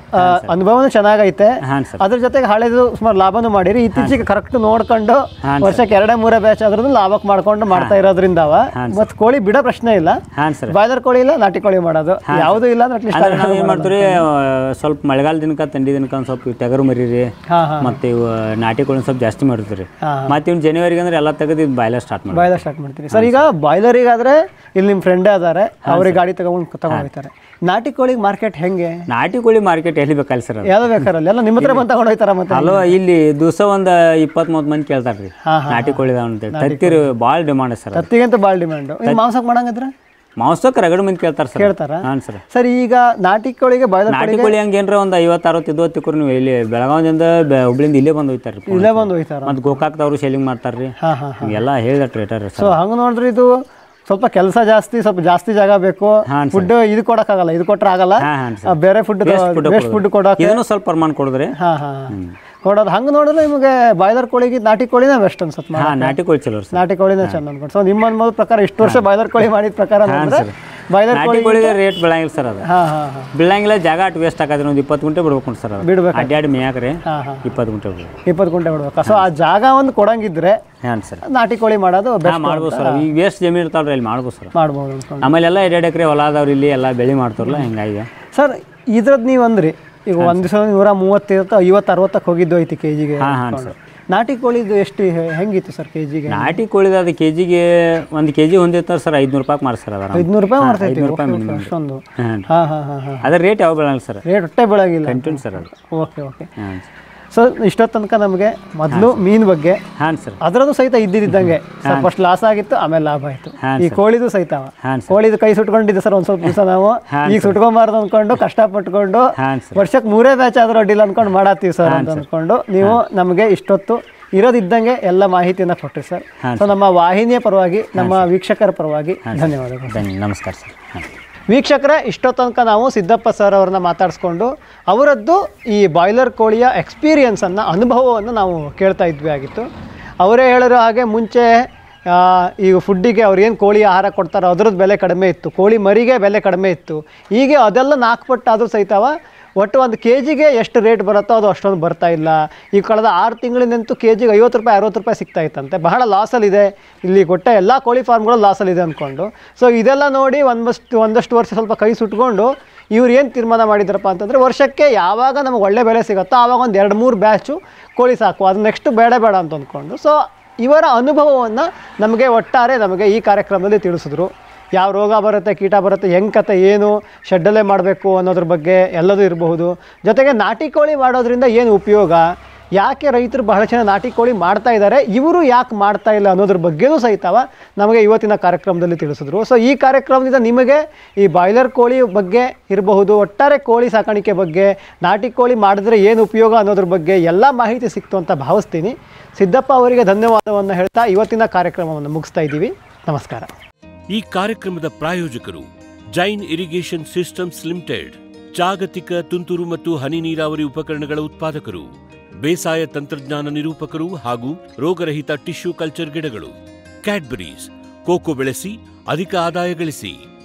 ಆ, ಅನುಭವನೂ ಚೆನ್ನಾಗೈತೆ ಹಾಂ ಸರ್ ಅದ್ರ ಜೊತೆಗೆ ಹಳೆದು ಸುಮಾರು ಲಾಭನೂ ಮಾಡಿರಿ ಇತ್ತೀಚೆಗೆ ಕರೆಕ್ಟ್ ನೋಡ್ಕೊಂಡು ಹಾಂ ವರ್ಷಕ್ಕೆ ಎರಡೇ ಮೂರೇ ಬ್ಯಾಚ್ ಆದ್ರೂ ಲಾಭಕ್ಕೆ ಮಾಡ್ಕೊಂಡು ಮಾಡ್ತಾ ಇರೋದ್ರಿಂದವ ಮತ್ತು ಕೋಳಿ ಬಿಡೋ ಪ್ರಶ್ನೆ ಇಲ್ಲ ಹಾಂ ಸರ್ ಬಾಯ್ಲರ್ ಕೋಳಿ ಇಲ್ಲ ನಾಟಿ ಕೋಳಿ ಮಾಡೋದು ಯಾವುದೂ ಇಲ್ಲ ಅಂದ್ರೆ ಅಂದ್ರೆ ನಾವು ಏನು ಅಟ್ಲೀಸ್ಟ್ ಮಾಡ್ತೀವಿ ಆ, ಸ್ವಲ್ಪ ಮಳೆಗಾಲ ದಿನಕ್ಕೆ ಥಂಡಿ ದಿನಕ್ಕೆ ಒಂದು ಸ್ವಲ್ಪ ಟಗರು ಮರೀರಿ ಹಾಂ ಹಾಂ ಮತ್ತೆ ಇವು ನಾಟಿ ಕೋಳಿ ಸ್ವಲ್ಪ ಜಾಸ್ತಿ ಮಾಡ್ತೀವಿ ಹಾಂ. ಮತ್ತೆ ಇವ್ನು ಜನವರಿಗೆ ಅಂದ್ರೆ ಎಲ್ಲ ತೆಗೆದು ಇದು ಬಾಯ್ಲರ್ ಸ್ಟಾರ್ಟ್ ಮಾಡಿ ಬಾಯ್ಲರ್ ಸ್ಟಾರ್ಟ್ ಮಾಡ್ತೀರಿ ಸರ್ ಈಗ ಬಾಯ್ಲರಿಗಾದ್ರೆ ಇಲ್ಲಿ ನಿಮ್ಮ ಫ್ರೆಂಡೇ ಅದಾರೆ ಅವ್ರಿಗೆ ಗಾಡಿ ತಗೊಂಡು ತಗೊಂಡು ಹೋಗ್ತಾರೆ ನಾಟಿ ಕೋಳಿಗೆ ಮಾರ್ಕೆಟ್ ಹೆಂಗೆ ನಾಟಿ ಕೋಳಿ ಮಾರ್ಕೆಟ್ ಎಲ್ಲಿ ಬೇಕಲ್ಲ ಸರ್ ಅದು ಯಾವ್ದು ಬೇಕಾರಲ್ಲಿ ಎಲ್ಲ ನಿಮ್ಮ ಹತ್ರ ಬಂದು ತಗೊಂಡು ಹೋಗ್ತಾರ ಮತ್ತೆ ಅಲ್ವಾ ಇಲ್ಲಿ ದಿವಸ ಒಂದು ಇಪ್ಪತ್ತ್ ಮೂವತ್ತು ಮಂದಿ ಕೇಳ್ತಾರೆ ರೀ ಹಾಂ ಹಾಂ ನಾಟಿ ಕೋಳಿ ಇದಾವ ಅಂತೇಳಿ ತತ್ತಿರು ಭಾಳ ಡಿಮಾಂಡ್ ಸರ್ ತತ್ತಿಗಂತೂ ಭಾಳ ಡಿಮ್ಯಾಂಡು ಈಗ ಮಾಂಸಕ್ಕೆ ಮಾಡಂಗಿದ್ರೆ ಮಾಂಸಕ್ಕೆ ರಗಡ ಮಂದಿ ಕೇಳ್ತಾರೆ ಸರ್ ಕೇಳ್ತಾರ ಹಾಂ ಸರ್ ಸರ್ ಈಗ ನಾಟಿ ಕೋಳಿಗೆ ಬಾಯ್ಲರ್ ನಾಟಿ ಕೋಳಿ ಹಂಗೆ ಏನ್ರ ಒಂದು ಐವತ್ತು ಅರವತ್ತು ಇದ್ದು ತಿಕ್ಕರು ನೀವು ಇಲ್ಲಿ ಬೆಳಗಾವಿಯಿಂದ ಬೆ- ಹುಬ್ಳಿಯಿಂದ ಇಲ್ಲೇ ಬಂದು ಹೋಯ್ತಾರೆ ರೀ ಇಲ್ಲೇ ಬಂದು ಹೋಯ್ತಾರ ಮತ್ತು ಗೋಕಾಕ್ದವ್ರು ಸೇಲಿಂಗ್ ಮಾಡ್ತಾರೆ ರೀ ಹಾಂ ಹಾಂ ಹಿಂಗೆಲ್ಲ ಹೇಳಿದ ಟ್ರೇಟರ್ ಸೊ ಸರ್ ಹಂಗೆ ನೋಡಿದ್ರೆ ಇದು ಸ್ವಲ್ಪ ಕೆಲಸ ಜಾಸ್ತಿ ಸ್ವಲ್ಪ ಜಾಸ್ತಿ ಜಾಗ ಬೇಕು ಹಾಂ ಫುಡ್ ಇದು ಕೊಡೋಕ್ಕಾಗಲ್ಲ ಇದು ಕೊಟ್ರೆ ಆಗಲ್ಲ ಹಾಂ ಹಾಂ ಆ, ಬೇರೆ ಫುಡ್ ವೇಸ್ಟ್ ಫುಡ್ ಕೊಡೋಕೆ ಇದನ್ನು ಸ್ವಲ್ಪ ಪ್ರಮಾಣ ಕೊಡಿದ್ರಿ ಹಾಂ ಹಾಂ ಕೊಡೋದು ಹಂಗೆ ನೋಡಿದ್ರೆ ನಿಮಗೆ ಬಾಯ್ಲರ್ ಕೋಳಿಗೆ ನಾಟಿ ಕೋಳಿನೇ ಬೆಸ್ಟ್ ಅನ್ಸುತ್ತೆ ಹಾಂ ನಾಟಿ ಕೋಳಿ ಚಲೋ ಸರ್ ನಾಟಿ ಕೋಳಿನೇ ಚೆಂದ ಅನ್ಕೊಂಡು ಸೊ ನಿಮ್ಮ ಅನ್ಬೋದು ಪ್ರಕಾರ ಇಷ್ಟು ವರ್ಷ ಬಾಯ್ಲರ್ ಕೋಳಿ ಮಾಡಿದ ಪ್ರಕಾರ ಅಂದ್ರೆ ಬಾಯ್ಲರ್ ನಾಟಿ ಕೋಳಿ ಕೋಳಿಗೆ ರೇಟ್ ಬೆಳಂಗಿಲ್ಲ ಸರ್ ಅದು ಹಾಂ ಹಾಂ ಹಾಂ ಬೀಳಂಗಿಲ್ಲ ಜಾಗ ಅಟ್ ವೇಸ್ಟ್ ಆಗೋದ್ರಿ ಒಂದು ಇಪ್ಪತ್ತು ಗುಂಟೆ ಬಿಡ್ಬೇಕು ಸರ್ ಅದು ಬಿಡ್ಬೇಕು ಅಡ್ಡಾಡಿ ಮೇಯಾಕ್ರಿ ಹಾಂ ಹಾಂ ಇಪ್ಪತ್ತು ಗುಂಟೆ ಬಿಡ್ಬೇಕು ಇಪ್ಪತ್ತು ಗುಂಟೆ ಬಿಡ್ಬೇಕಾ ಸೊ ಆ ಜಾಗ ಒಂದು ಕೊಡಂಗಿದ್ರೆ ಹಾಂ ಸರ್ ನಾಟಿ ಕೋಳಿ ಮಾಡೋದು ಹಾಂ ಬೆಸ್ಟ್ ಮಾಡ್ಬೋದು ಸರ್ ಈಗ ವೇಸ್ಟ್ ಜಮೀನು ಇರ್ತಾವ್ರಿ ಅಲ್ಲಿ ಮಾಡ್ಬೋದು ಸರ್ ಮಾಡ್ಬೋದು ಅನ್ಕೊಂಡು ಆಮೇಲೆ ಎಲ್ಲ ಎರಡು ಎಕರೆ ಹೊಲ ಅದಾವ್ರಿ ಇಲ್ಲಿ ಎಲ್ಲ ಬೆಳೆ ಮಾಡ್ತಾರಲ್ಲ ಹಿಂಗಾಗಿ ಸರ್ ಇದ್ರದ್ದು ನೀವು ಅಂದ್ರಿ ಈಗ ಒಂದು ದಿವಸ ನೂರ ಮೂವತ್ತಿರುತ್ತೆ ಐವತ್ತು ಅರವತ್ತಕ್ಕೆ ಹೋಗಿದ್ದು ಐತಿ ಕೆ ಜಿಗೆ ಹಾಂ ಹಾಂ ಸರ್ ನಾಟಿ ಕೋಳಿದು ಎಷ್ಟು ಹೆ- ಹೆಂಗಿತ್ತು ಸರ್ ಕೆ ಜಿಗೆ ನಾಟಿ ಕೋಳಿದ ಅದು ಕೆ ಜಿಗೆ ಒಂದು ಕೆ ಜಿ ಹೊಂದಿರ್ತಾರೆ ಸರ್ ಐದುನೂರು ರೂಪಾಯಿ ಮಾಡಿ ಸರ್ ಅದ ಐದುನೂರು ರೂಪಾಯಿ ಮಾಡ್ತೈತಿ ಐದುನೂರು ರೂಪಾಯಿ ಓಕೆ, minimum. ಅಷ್ಟೊಂದು ಹಾಂ ಹಾಂ ಹಾಂ ಹಾಂ ಹಾಂ ಅದ್ರ ರೇಟ್ ಯಾವ ಬೆಳಂಗಿಲ್ಲ ಸರ್ ರೇಟ್ ಹೊಟ್ಟೆ ಬೆಳಗಿಲ್ಲ ಕಂಟಿನ್ಯೂ ಸರ್ ಅದು ಓಕೆ ಓಕೆ ಹಾಂ ಸೊ ಇಷ್ಟೊತ್ತು ತನಕ ನಮಗೆ ಮೊದಲು ಮೀನು ಬಗ್ಗೆ ಹಾಂ ಸರ್ ಅದರದ್ದು ಸಹಿತ ಇದ್ದಿದ್ದಂಗೆ ಸರ್ ಫಸ್ಟ್ ಲಾಸ್ ಆಗಿತ್ತು ಆಮೇಲೆ ಲಾಭ ಆಯಿತು ಹಾಂ ಈ ಕೋಳಿದು ಸಹಿತ ಹಾಂ ಸರ್ ಕೋಳಿದು ಕೈ ಸುಟ್ಕೊಂಡಿದ್ದೆ ಸರ್ ಒಂದು ಸ್ವಲ್ಪ ದಿವಸ ನಾವು ಹಾಂ ಈಗ ಸುಟ್ಕೊಂಬಾರ್ದು ಅಂದ್ಕೊಂಡು ಕಷ್ಟಪಟ್ಕೊಂಡು ಹಾಂ ಸರ್ ವರ್ಷಕ್ಕೆ ಮೂರೇ ಬ್ಯಾಚ್ ಆದ್ರೂ ಅಡ್ಡಿಲ್ಲ ಅಂದ್ಕೊಂಡು ಮಾಡತ್ತೀವಿ ಸರ್ ಅಂತ ಅಂದ್ಕೊಂಡು ನೀವು ನಮಗೆ ಇಷ್ಟೊತ್ತು ಇರೋದಿದ್ದಂಗೆ ಎಲ್ಲ ಮಾಹಿತಿಯನ್ನು ಕೊಟ್ರಿ ಸರ್ ಸೊ ನಮ್ಮ ವಾಹಿನಿಯ ಪರವಾಗಿ ನಮ್ಮ ವೀಕ್ಷಕರ ಪರವಾಗಿ ಧನ್ಯವಾದಗಳು ಧನ್ಯ ನಮಸ್ಕಾರ ಸರ್ ಹಾಂ ವೀಕ್ಷಕರೇ ಇಷ್ಟೋ ತನಕ ನಾವು ಸಿದ್ದಪ್ಪ ಸರ್ ಅವ್ರನ್ನ ಮಾತಾಡಿಸ್ಕೊಂಡು ಅವರದ್ದು ಈ ಬಾಯ್ಲರ್ ಕೋಳಿಯ ಎಕ್ಸ್ಪೀರಿಯನ್ಸನ್ನು ಅನುಭವವನ್ನು ನಾವು ಕೇಳ್ತಾ ಇದ್ವಿ ಆಗಿತ್ತು ಅವರೇ ಹೇಳಿರೋ ಹಾಗೆ ಮುಂಚೆ ಆ, ಈಗ ಫುಡ್ಡಿಗೆ ಅವ್ರು ಏನು ಕೋಳಿ ಆಹಾರ ಕೊಡ್ತಾರೋ ಅದ್ರದ್ದು ಬೆಲೆ ಕಡಿಮೆ ಇತ್ತು ಕೋಳಿ ಮರಿಗೆ ಬೆಲೆ ಕಡಿಮೆ ಇತ್ತು ಹೀಗೆ ಅದೆಲ್ಲ ನಾಲ್ಕು ಪಟ್ಟು ಆದರೂ ಸಹಿತವ ಒಟ್ಟು ಒಂದು ಕೆ ಜಿಗೆ ಎಷ್ಟು ರೇಟ್ ಬರುತ್ತೋ ಅದು ಅಷ್ಟೊಂದು ಬರ್ತಾ ಇಲ್ಲ ಈ ಕಳೆದ ಆರು ತಿಂಗಳಿನಂತೂ ಕೆ ಜಿಗೆ ಐವತ್ತು ರೂಪಾಯಿ ಅರವತ್ತು ರೂಪಾಯಿ ಸಿಗ್ತಾ ಇತ್ತಂತೆ ಬಹಳ ಲಾಸಲ್ಲಿದೆ ಇಲ್ಲಿ ಕೊಟ್ಟ ಎಲ್ಲ ಕೋಳಿ ಫಾರ್ಮ್ಗಳು ಲಾಸಲ್ಲಿದೆ ಅಂದ್ಕೊಂಡು ಸೊ ಇದೆಲ್ಲ ನೋಡಿ ಒಂದಷ್ಟು ಒಂದಷ್ಟು ವರ್ಷ ಸ್ವಲ್ಪ ಕೈ ಸುಟ್ಕೊಂಡು ಇವ್ರು ಏನು ತೀರ್ಮಾನ ಮಾಡಿದ್ರಪ್ಪ ಅಂತಂದರೆ ವರ್ಷಕ್ಕೆ ಯಾವಾಗ ನಮಗೆ ಒಳ್ಳೆ ಬೆಲೆ ಸಿಗುತ್ತೋ ಆವಾಗ ಒಂದು ಎರಡು ಮೂರು ಬ್ಯಾಚು ಕೋಳಿ ಸಾಕು ಅದು ನೆಕ್ಸ್ಟ್ ಬೇಡ ಬೇಡ ಅಂತ ಅಂದ್ಕೊಂಡು ಸೊ ಇವರ ಅನುಭವವನ್ನು ನಮಗೆ ಒಟ್ಟಾರೆ ನಮಗೆ ಈ ಕಾರ್ಯಕ್ರಮದಲ್ಲಿ ತಿಳಿಸಿದ್ರು ಯಾವ ರೋಗ ಬರುತ್ತೆ ಕೀಟ ಬರುತ್ತೆ ಹೆಂಗೆ ಕತೆ ಏನು ಶೆಡ್ಡಲ್ಲೇ ಮಾಡಬೇಕು ಅನ್ನೋದ್ರ ಬಗ್ಗೆ ಎಲ್ಲದೂ ಇರಬಹುದು ಜೊತೆಗೆ ನಾಟಿ ಕೋಳಿ ಮಾಡೋದ್ರಿಂದ ಏನು ಉಪಯೋಗ ಯಾಕೆ ರೈತರು ಬಹಳ ಜನ ನಾಟಿ ಕೋಳಿ ಮಾಡ್ತಾ ಇದ್ದಾರೆ ಇವರು ಯಾಕೆ ಮಾಡ್ತಾ ಇಲ್ಲ ಅನ್ನೋದ್ರ ಬಗ್ಗೆನೂ ಸಹಿತವ ನಮಗೆ ಇವತ್ತಿನ ಕಾರ್ಯಕ್ರಮದಲ್ಲಿ ತಿಳಿಸಿದ್ರು ಸೊ ಈ ಕಾರ್ಯಕ್ರಮದಿಂದ ನಿಮಗೆ ಈ ಬಾಯ್ಲರ್ ಕೋಳಿ ಬಗ್ಗೆ ಇರಬಹುದು ಒಟ್ಟಾರೆ ಕೋಳಿ ಸಾಕಾಣಿಕೆ ಬಗ್ಗೆ ನಾಟಿ ಕೋಳಿ ಮಾಡಿದ್ರೆ ಏನು ಉಪಯೋಗ ಅನ್ನೋದ್ರ ಬಗ್ಗೆ ಎಲ್ಲ ಮಾಹಿತಿ ಸಿಕ್ತು ಅಂತ ಭಾವಿಸ್ತೀನಿ ಸಿದ್ದಪ್ಪ ಅವರಿಗೆ ಧನ್ಯವಾದವನ್ನು ಹೇಳ್ತಾ ಇವತ್ತಿನ ಕಾರ್ಯಕ್ರಮವನ್ನು ಮುಗಿಸ್ತಾ ಇದ್ದೀವಿ ನಮಸ್ಕಾರ ಈ ಕಾರ್ಯಕ್ರಮದ ಪ್ರಾಯೋಜಕರು ಜೈನ್ ಇರಿಗೇಷನ್ ಸಿಸ್ಟಮ್ಸ್ ಲಿಮಿಟೆಡ್ ಜಾಗತಿಕ ತುಂತುರು ಮತ್ತು ಹನಿ ನೀರಾವರಿ ಉಪಕರಣಗಳ ಉತ್ಪಾದಕರು ಬೇಸಾಯ ತಂತ್ರಜ್ಞಾನ ನಿರೂಪಕರು ಹಾಗೂ ರೋಗರಹಿತ ಟಿಶ್ಯೂ ಕಲ್ಚರ್ ಗಿಡಗಳು ಕ್ಯಾಡ್ಬರೀಸ್ ಕೋಕೋ ಬೆಳೆಸಿ ಅಧಿಕ ಆದಾಯ ಗಳಿಸಿ